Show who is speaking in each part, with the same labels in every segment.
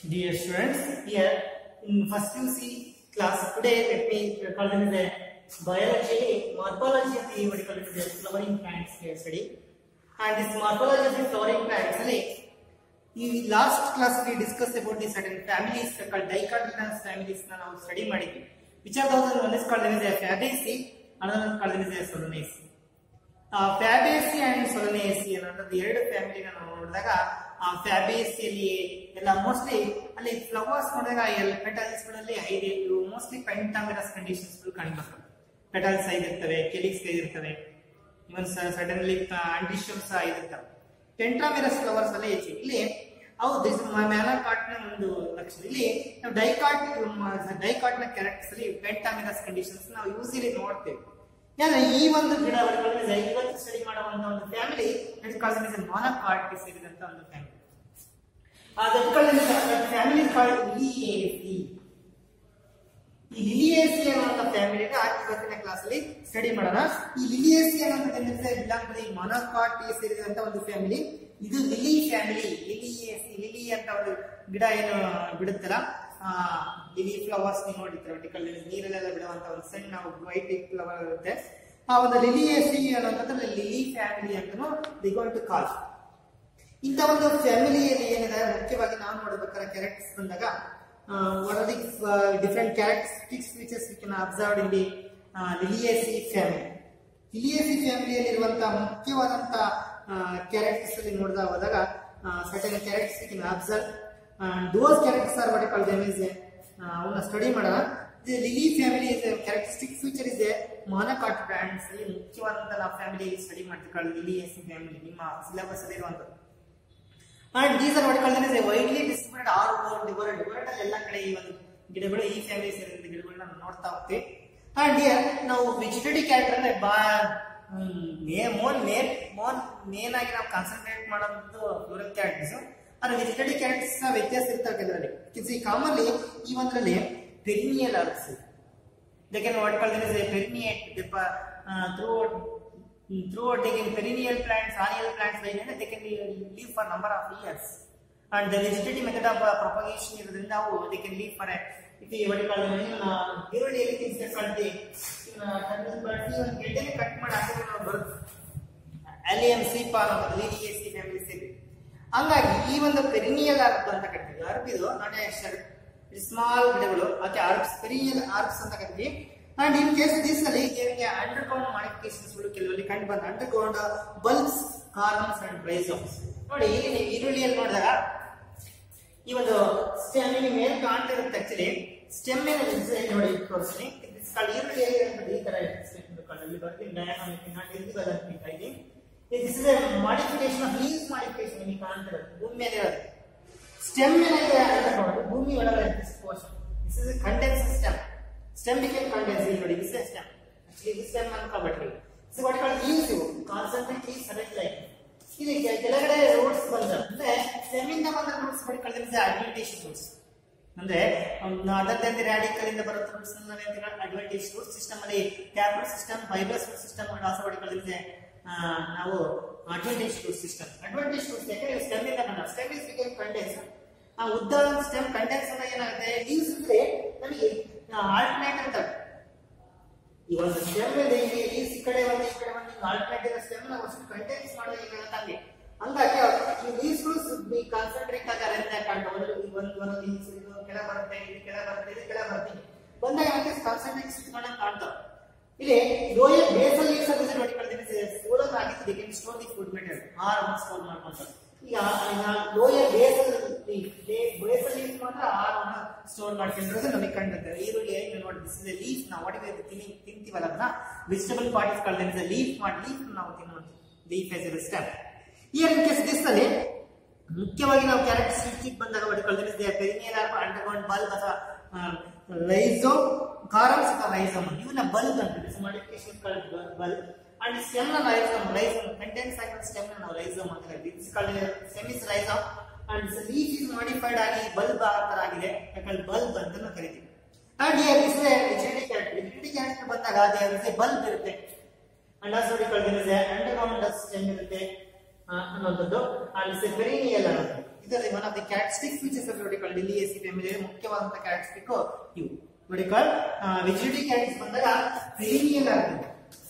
Speaker 1: Dear students, here in first UC class today, let me call them the biology, morphology of the what you call it the flowering plants here study. And this morphology of the flowering plants, ಅಲ್ಲಿ ಈ last class ಅಲ್ಲಿ discuss about the certain families called dicotyledonous families ನಾವು study ಮಾಡಿದ್ವಿ which are those one is called ಇದೆ Fabaceae another called ಇದೆ Solanaceae Fabaceae and Solanaceae ಅನ್ನೋದು ಎರಡು ಫ್ಯಾಮಿಲಿನ ನಾವು ನೋಡಿದಾಗ ಆ ಫ್ಯಾಬೇಸಿಯಲ್ಲಿ ಎಲ್ಲ ಮೋಸ್ಟ್ಲಿ ಅಲ್ಲಿ ಫ್ಲವರ್ಸ್ ನೋಡಿದಾಗ ಎಲ್ಲ ಪೆಟಲ್ಸ್ ಗಳಲ್ಲಿ ಐದು ಮೋಸ್ಟ್ಲಿ ಪೆಂಟಾಮಿರಸ್ ಕಂಡೀಷನ್ಸ್ ಕಂಡುಬರ್ತವೆ ಪೆಟಲ್ಸ್ ಐದಿರ್ತವೆ ಕೆಲಿಕ್ಸ್ ಐದಿರ್ತವೆ ಇವನ್ ಸಡನ್ಲಿ ಆಂಟಿಶಮ್ಸ್ ಐದಿರ್ತವೆ ಟೆಂಟ್ರಾಮಿರಸ್ ಫ್ಲವರ್ಸ್ ಅಲ್ಲಿ ಹೆಚ್ಚು ಇಲ್ಲಿ ಅವು ಮ್ಯಾಲಾಕಾಟ್ ನ ಒಂದು ಲಕ್ಷಣ ಇಲ್ಲಿ ನಾವು ಡೈಕಾಟ್ ಡೈಕಾಟ್ ನ ಕ್ಯಾರೆಕ್ಟರ್ಸ್ ಅಲ್ಲಿ ಪೆಂಟಾಮಿರಸ್ ಕಂಡೀಷನ್ಸ್ ನಾವು ಯೂಸಿಲಿ ನೋಡ್ತೇವೆ ಯಾಕಂದ್ರೆ ಈ ಒಂದು ಗಿಡ ವರ್ಗಗಳಿದೆ ಇವತ್ತು ಸ್ಟಡಿ ಮಾಡುವಂತ ಒಂದು ಫ್ಯಾಮಿಲಿ ಮಾನಕಾಟ್ ಸೇರಿದಂತ ಒಂದು ಫ್ಯಾಮಿಲಿ ಫ್ಯಾಮಿಲಿ ಕಾಲ್ಡ್ ಲಿಲಿಯೇಸಿ ಈ ಲಿಲಿಯೇಸಿ ಅನ್ನುವಂತ ಫ್ಯಾಮಿಲಿನ ಇವತ್ತಿನ ಕ್ಲಾಸ್ ಅಲ್ಲಿ ಸ್ಟಡಿ ಮಾಡೋಣ ಈ ಲಿಲಿಯೇಸಿ ಅನ್ನೋದು ಬಿಲಾಂಗ್ ಟು ದಿ ಮೊನಕಾಟ್ ಸೇರಿದಂತ ಒಂದು ಫ್ಯಾಮಿಲಿ ಇದು ಲಿಲಿ ಫ್ಯಾಮಿಲಿ ಲಿಲಿಯೇಸಿ ಲಿಲಿ ಅಂತ ಒಂದು ಗಿಡ ಏನು ಬಿಡುತ್ತಲ್ಲ ಆ ಲಿಲಿ ಫ್ಲವರ್ಸ್ ನೀವು ನೋಡಿದ್ರೆ ವರ್ಟಿಕಲ್ ನೀರಲ್ಲೆಲ್ಲ ಬಿಡುವಂತ ಒಂದು ಸಣ್ಣ ವೈಟ್ ಫ್ಲವರ್ ಇರುತ್ತೆ ಆ ಒಂದು ಲಿಲಿಯೇಸಿ ಅನ್ನೋಂಥದ್ದು ಲಿಲಿ ಫ್ಯಾಮಿಲಿ ಅಂತಲೂ ದಿಗೋನ್ ಟು ಕಾಲ್ ಇಂಥ ಒಂದು ಫ್ಯಾಮಿಲಿಯಲ್ಲಿ ಏನಿದೆ ಮುಖ್ಯವಾಗಿ ನಾವು ನೋಡಬೇಕಾದ ಕ್ಯಾರೆಕ್ಟರ್ಸ್ ಬಂದಾಗ what are the uh, different characteristics which is we can observe in the uh, Liliaceae family. Liliaceae ಫ್ಯಾಮಿಲಿಯಲ್ಲಿರುವಂತಹ ಮುಖ್ಯವಾದಂತ ಕ್ಯಾರೆಕ್ಟರ್ಸ್ ಅಲ್ಲಿ ನೋಡಿದಾಗ ಹೋದಾಗ certain characters we can observe those characters are what call them is ಅವನ್ನ study ಮಾಡೋಣ the lily family is characteristic feature ಇದೆ monocot brands ಅಲ್ಲಿ ಮುಖ್ಯವಾದಂತ ನಾವು ಫ್ಯಾಮಿಲಿ ಸ್ಟಡಿ ಮಾಡ್ತೀವಿ ಲಿಲಿಯೇಸಿ ಫ್ಯಾಮಿಲಿ ನಿಮ್ಮ ಸಿಲೆಬಸ್ ಅಲ್ಲಿ ಇರುವಂತದ್ದು and these are what called is widely distributed all over the world world ಅಲ್ಲಿ ಎಲ್ಲ ಕಡೆ ಈ ಒಂದು ಗಿಡಗಳು ಈ ಫ್ಯಾಮಿಲಿ ಸೇರಿದ ಗಿಡಗಳನ್ನ ನಾವು ನೋಡ್ತಾ ಹೋಗ್ತೀವಿ ಅಂಡ್ ಹಿಯರ್ ನಾವು ವೆಜಿಟೇಟಿವ್ ಕ್ಯಾರೆಕ್ಟರ್ ಅಂದ್ರೆ ಬಾ ಮೋನ್ ಮೇನ್ ಮೋನ್ ಮೇನ್ ಆಗಿ ನಾವು ಕಾನ್ಸಂಟ್ರೇಟ್ ಮಾಡೋದು ಫ್ಲೋರಲ್ ಕ್ಯಾರೆಕ್ಟರ್ಸ್ ಆದ್ರೆ ವೆಜಿಟೇಟಿವ್ ಕ್ಯಾರೆಕ್ಟರ್ಸ್ ವ್ಯತ್ಯಾಸ ಇರ್ತಾವೆ ಕೆಲವರಲ್ಲಿ ಸಿ ಕಾಮನ್ಲಿ ಈ ಒಂದರಲ್ಲಿ ಪೆರಿನಿಯಲ್ ಅರ್ಬ್ಸ್ ಇದಕ್ಕೆ what called is perennate through throughout taking perennial plants, annual plants, like that, they can live for number of years. And the vegetative method of uh, propagation is now they can live for a if you what you call it, uh, ಈರುಳ್ಳಿ things that called the but even ಗೆಡ್ಡೆನೆ cut ಮಾಡಿ ಹಾಕಿದ್ರೆ ನಾವು ಬರುತ್ತೆ Allium ಸೀಪ ಅನ್ನೋದು Liliaceae family ಸೇರಿ ಹಂಗಾಗಿ ಈ ಒಂದು ಪೆರಿನಿಯಲ್ ಅರ್ಬ್ ಅಂತ ಕರಿತೀವಿ ಅರ್ಬ್ ಇದು ನಾಟ್ ಸ್ಮಾಲ್ ಗಿಡಗಳು ಓಕೆ ಅರ್ಬ್ಸ್ ಪೆರಿನಿಯಲ್ ಅರ್ಬ್ಸ್ ಅಂತ ಕರಿತೀವಿ ಅಂಡ್ ಇನ್ ಕೇಸ್ ದಿಸ್ ಅಲ್ಲಿ ನಿಮಗೆ ಅಂಡರ್ ಗ್ರೌಂಡ್ ಮಾಡಿಫಿಕೇಶನ್ಸ್ ಗಳು ಕೆಲವಲ್ಲಿ ಕಂಡು ಬಂದ underground bulbs corms and rhizomes ನೋಡಿ ಇಲ್ಲಿ ನೀವು ಈರುಳ್ಳಿಯಲ್ಲಿ ನೋಡಿದಾಗ ಈ ಒಂದು ಸ್ಟೆಮ್ ನಿಮಗೆ ಮೇಲೆ ಕಾಣ್ತಾ ಇರುತ್ತೆ ಆಕ್ಚುಲಿ ಸ್ಟೆಮ್ ಮೇಲೆ ಡಿಸೈನ್ ನೋಡಿ ತೋರಿಸ್ತೀನಿ ಈರುಳ್ಳಿಯಲ್ಲಿ ಈ ತರ ಇಲ್ಲಿ ಬರ್ತೀನಿ ಡಯಾಗ್ರಾಮ್ ನಾಟ್ ಇರ್ತಿವಲ್ಲ ಅಂತ this is a modification of leaves modification ನಿಮಗೆ ಕಾಣ್ತಾ ಇರುತ್ತೆ ಭೂಮಿ ಮೇಲೆ ಇರೋದು ಸ್ಟೆಮ್ ಮೇಲೆ ಅಂಡರ್ ಭೂಮಿ ಒಳಗಡೆ portion this is condensed stem stem became condensed in body. This is a stem. Actually, this stem uncovered. So what called leaves you concentrate leaves select like. ಇಲ್ಲಿ ಕೆಳಗಡೆ ರೂಟ್ಸ್ ಬಂದ ಅಂದ್ರೆ ಸ್ಟೆಮ್ ಇಂದ ಬಂದ roots ಬಡಿ ಕಳೆದ್ರೆ ಅಡ್ವಾಂಟೇಜ್ ರೂಟ್ಸ್ ಅಂದ್ರೆ other than radical ಇಂದ ಬರೋ ರೂಟ್ಸ್ ಅಡ್ವಾಂಟೇಜ್ ರೂಟ್ ಸಿಸ್ಟಮ್ ಅಲ್ಲಿ ಟ್ಯಾಬ್ಲೆಟ್ ಸಿಸ್ಟಮ್ ಫೈಬ್ರಸ್ ರೂಟ್ ಸಿಸ್ಟಮ್ ಆಸ ಬಡಿ ಕಳೆದ್ರೆ ನಾವು adventitious root system adventitious roots ಯಾಕಂದ್ರೆ ಸ್ಟೆಮ್ ಇಂದ ಬಂದ ಸ್ಟೆಮ್ ಇಸ್ ಬಿಕೇಮ್ ಕಂಡೆನ್ಸ್ ಆ ಉದ್ದ ಸ್ಟೆಮ್ ಕಂಡೆನ್ಸ್ ಆದಾಗ ಏನಾಗುತ್ತೆ ಲೀವ್ಸ್ ಇದ್ರೆ ನಮಗೆ ಆಲ್ಟರ್ನೇಟ್ ಅಂತ ಈ ಒಂದು ಸ್ಟೆಮ್ ಇದೆ ಇಲ್ಲಿ ಈ ಕಡೆ ಒಂದು ಈ ಕಡೆ ಒಂದು ಆಲ್ಟರ್ನೇಟ್ ಇರೋ ಸ್ಟೆಮ್ ನಾವು ಅಷ್ಟು ಕಂಟೆನ್ಸ್ ಮಾಡೋದು ಈಗ ಹಂಗೆ ಹಂಗಾಗಿ ಈ ಲೀವ್ಸ್ಗಳು ಬಿ ಕಾನ್ಸಂಟ್ರೇಟ್ ಆಗಾರೆ ಅಂತ ಕಾಣ್ತಾ ಒಂದು ಒಂದು ಒಂದು ಲೀವ್ಸ್ ಇದು ಕೆಳ ಬರುತ್ತೆ ಇದು ಕೆಳ ಬರುತ್ತೆ ಇದು ಕೆಳ ಬರುತ್ತೆ ಬಂದಾಗ ಮತ್ತೆ ಕಾನ್ಸಂಟ್ರೇಟ್ ಮಾಡಂಗ್ ಕಾಣ್ತಾವ ಇಲ್ಲಿ ಲೋಯರ್ ಬೇಸಲ್ ಲೀವ್ಸ್ ಅಂತ ನೋಡಿ ಕಳ್ತೀನಿ ಸೋಲರ್ ಆಗಿದ್ದು they can store the food material or store ಮಾಡ್ಕೊಂತಾರೆ ಈಗ ಲೋಯರ್ ಬೇಸಲ್ ಬೇಸಲ್ ಲೀಫ್ ಮಾತ್ರ ಆರನ್ನ ಸ್ಟೋರ್ ಮಾಡ್ಕೊಂಡಿರೋದು ನಮಗೆ ಕಂಡುತ್ತೆ ಈರುಳ್ಳಿ ಏನು ನೋಡಿ ದಿಸ್ ಇಸ್ ಲೀಫ್ ನಾವು ವಾಟ್ ಇಸ್ ತಿನ್ನಿ ತಿಂತೀವಲ್ಲ ಅದನ್ನ ವೆಜಿಟಬಲ್ ಪಾರ್ಟಿಸ್ ಕಳ್ದ ಲೀಫ್ ಮಾಡಿ ಲೀಫ್ ನಾವು ತಿನ್ನುವಂತ ಲೀಫ್ ಎಸ್ is step year in case this ಅಲ್ಲಿ ಮುಖ್ಯವಾಗಿ ನಾವು ಕ್ಯಾರೆಕ್ಟರಿಸ್ಟಿಕ್ ಬಂದಾಗ ಒಟ್ಟು ಕಳ್ದಿರಿಸಿದೆ ಪೆರಿನಿಯಲ್ ಆರ್ಬ್ ಅಂಡರ್ಗ್ರೌಂಡ್ ಬಲ್ಬ್ ಅಥವಾ ರೈಸೋಮ್ ಕಾರಮ್ಸ್ ಅಥವಾ ರೈಸೋಮ್ ಇವನ್ನ ಬಲ್ಬ್ ಅಂತ ಮಾಡಿಫಿಕೇಶನ್ ಬಲ್ಬ್ ಅಂಡ್ ಸ್ಟೆಮ್ ನ ರೈಸೋಮ್ ರೈಸೋಮ್ ಕಂಟೆನ್ಸ್ ಆಗಿರೋ ಸ್ಟೆಮ್ ನ ನಾವು ರೈಸೋಮ್ ಅಂತ ಕರಿತೀವಿ this called stem is rhizome and leaf is modified ಆಗಿ ಬಲ್ಬ್ ಆ ತರ ಆಗಿದೆ ಯಾಕಂದ್ರೆ ಬಲ್ಬ್ ಅಂತ ನಾವು ಕರಿತೀವಿ and here this vegetative character vegetative character ಬಂದಾಗ ಅದೇ ಬಲ್ಬ್ ಇರುತ್ತೆ ಅಂಡ್ ಆಲ್ಸೋ ಕಳ್ದಿರುತ್ತೆ ಅಂಡರ್ಗ್ರೌಂಡ್ ಸ್ಟೆಮ್ ಇರುತ್ತೆ ಅನ್ನೋಂಥದ್ದು ಅಂಡ್ ಪೆರಿನಿಯಲ್ ಅನ್ನೋದು ಇದರಲ್ಲಿ one of the characteristic features of vertical Liliaceae family ಮುಖ್ಯವಾದಂತ ಕ್ಯಾರೆಕ್ಟರಿಸ್ಟಿಕ್ ಇವು ವರ್ಟಿಕಲ್ ವಿಜಿಟಿ ಕ್ಯಾರೆಕ್ಟರ್ಸ್ ಬಂದಾಗ ಪೆರಿನಿಯಲ್ ಆಗಿದೆ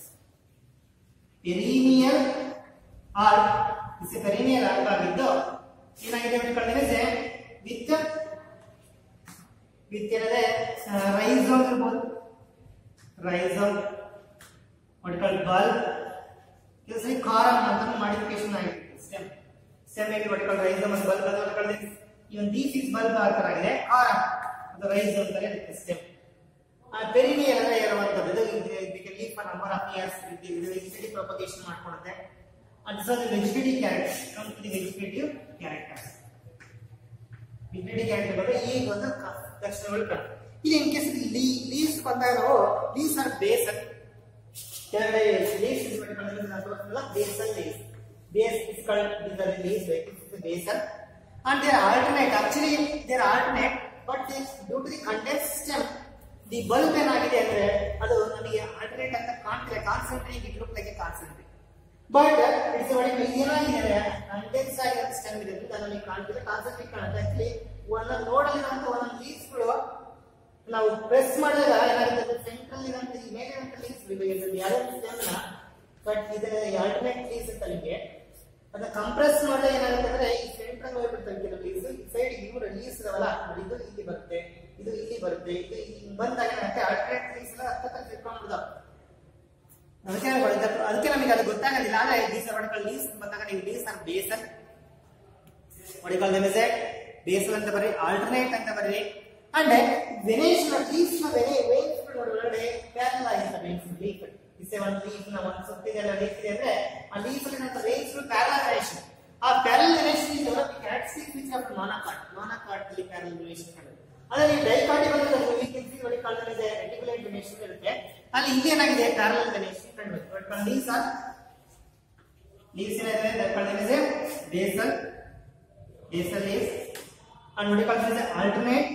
Speaker 1: perennial herb is perennial herb ಆಗಿದ್ದು ಏನಾಗಿದೆ ವರ್ಟಿಕಲ್ ವಿತ್ ವಿತ್ ಏನಂದ್ರೆ ರೈಸೋಮ್ ಇರ್ಬೋದು ರೈಸೋಮ್ ವರ್ಟಿಕಲ್ ಬಲ್ಬ್ ಕೆಲಸ ಕಾರಂ ಅಂತ ಮಾಡಿಫಿಕೇಶನ್ ಆಗಿದೆ ಸ್ಟೆಮ್ ಸ್ಟೆಮ್ ಮೇಲೆ ವರ್ಟಿಕಲ್ ರೈಸೋಮ್ ಅಂತ ಬಲ್ಬ್ ಅದು vertical even these is bulb ಆ ತರ ಆಗಿದೆ ಕಾರಂ ಅದು ರೈಸೋಮ್ ಅಂತಾರೆ ಸ್ಟೆಮ್ ಪೆರಿನಿಯಲ್ ಅಂದ್ರೆ ಇರುವಂತದ್ದು ಇದು ಇದಕ್ಕೆ ಲೀಫ್ ನಂಬರ್ ಆಫ್ ಇಯರ್ಸ್ ಇದು ವೆಜಿಟೇಟಿವ್ ಪ್ರೊಪಗೇಷನ್ ಮಾಡ್ಕೊಳುತ್ತೆ ಅದು so vegetative character come to the vegetative characters vegetative character ಬಗ್ಗೆ ಈಗ ಒಂದು ಕ- ಲಕ್ಷಣಗಳು ಕಾಣ ಇದು ಇನ್ ಕೇಸ್ ಲೀ ಲೀಸ್ ಬಂದಾಗ ನಾವು ಲೀಸ್ ಆರ್ ಬೇಸ್ ಕೆಳಗಡೆ ಲೀಸ್ ಇಸ್ ಮಾಡಿಕೊಂಡು ನಾವು ತೋರಿಸಿಲ್ಲ basal leaves base is called these are the leaves like this is the basal and they are alternate actually they are alternate but they, due to the condensed stem the bulb ಏನಾಗಿದೆ ಅಂದ್ರೆ ಅದು ನಮಗೆ alternate ಅಂತ ಕಾಣ್ತಿಲ್ಲ concentrate it look like a concentrate but it's ಒಳಗೆ ಏನಾಗಿದೆ condense ಆಗಿರೋ stem ಇರೋದ್ರಿಂದ ನಮಗೆ ಕಾಣ್ತಿಲ್ಲ ಕಾನ್ಸಂಟ್ರೇಟ್ ಕಾಣುತ್ತೆ ಆಕ್ಚುಲಿ ಒಂದೊಂದು ನೋಡಲಿರುವಂತ ಒಂದೊಂದು ಲೀಸ್ಗಳು ನಾವು ಪ್ರೆಸ್ ಮಾಡಿದಾಗ ಏನಾಗುತ್ತೆ ಸೆಂಟ್ರಲ್ ಇರುವಂತ ಈ ಮೇಲೆ ಇರುವಂತ ಲೀಸ್ ಯಾವ್ಯಾವ ಸ್ಟೆಮ್ನ ಬಟ್ ಇದರ ಆಲ್ಟರ್ನೇಟ್ ಲೀಸ್ ಅಂತ ನಿಮಗೆ ಅದನ್ನ ಕಂಪ್ರೆಸ್ ಮಾಡಿದಾಗ ಏನಾಗುತ್ತೆ ಅಂದ್ರೆ ಈ ಸೆಂಟ್ರಲ್ ಹೋಗ್ಬಿಡ್ತಾರೆ ಕೆಲವು ಲೀಸ್ ಈ ಸೈಡ್ ಇವರು ಲೀಸ್ ಇದಾವಲ್ಲ ನೋಡಿ ಇದು ಇಲ್ಲಿ ಬರುತ್ತೆ ಇದು ಇಲ್ಲಿ ಬರುತ್ತೆ ಇದು ಇಲ್ಲಿ ಬಂದಾಗ ಏನಾಗುತ್ತೆ ಆಲ್ಟರ್ನೇಟ್ ಲೀಸ್ ಎಲ್ಲ ಹತ್ತ ತಿಳ್ಕೊಂಡ್ಬಿಡ್ತಾವೆ ಅದಕ್ಕೆ ಅದಕ್ಕೆ- ಅದಕ್ಕೆ ನಮಗೆ ಅದು ಗೊತ್ತಾಗೋದಿಲ್ಲ ಆದ್ರೆ ದೀಸ್ ವರ್ಟಿಕಲ್ ಲೀಸ್ ಬಂದಾಗ ನೀವು leaves are basal vertical them is basal ಅಂತ ಬರೀ ಆಲ್ಟರ್ನೇಟ್ ಅಂತ ಬರೀ ಅಂಡ್ ವೆನೇಷ್ ಲೀಸ್ ನ ವೆನೆ ವೇನ್ಸ್ ಒಳಗಡೆ ಪ್ಯಾರಲ್ ಆಗಿರುತ್ತೆ ವೇನ್ಸ್ ಲೀಫ್ ಇಸೆ ಒಂದು ಲೀಫ್ ನ ಒಂದು ಸುತ್ತಿದೆ ಅಲ್ಲ ಲೀಫ್ ಇದೆ ಅಂದ್ರೆ ಆ ಲೀಫ್ ಅಲ್ಲಿ ಇರುವಂತ ವೇನ್ಸ್ ಪ್ಯಾರಲ್ ವೆನೇಷನ್ ಆ parallel venation is one of the characteristic feature of monocot monocot ಅಲ್ಲಿ ಪ್ಯಾರಲ್ ವೆನೇಷನ್ ಕಾಣುತ್ತೆ ಅದೇ ಡೈಕಾಟಿ ಬಂದ್ರೆ we can see what called as a reticulate venation ಇರುತ್ತೆ ಅಲ್ಲಿ ಇಲ್ಲಿ ಏನಾಗಿದೆ ಪ್ಯಾರಲಲ್ venation ಕಂಡುಬರುತ್ತೆ ಬಟ್ ಲೀವ್ಸ್ ಆರ್ ಲೀವ್ಸ್ ಏನಾಗಿದೆ that called as a basal basal leaves and what called as a alternate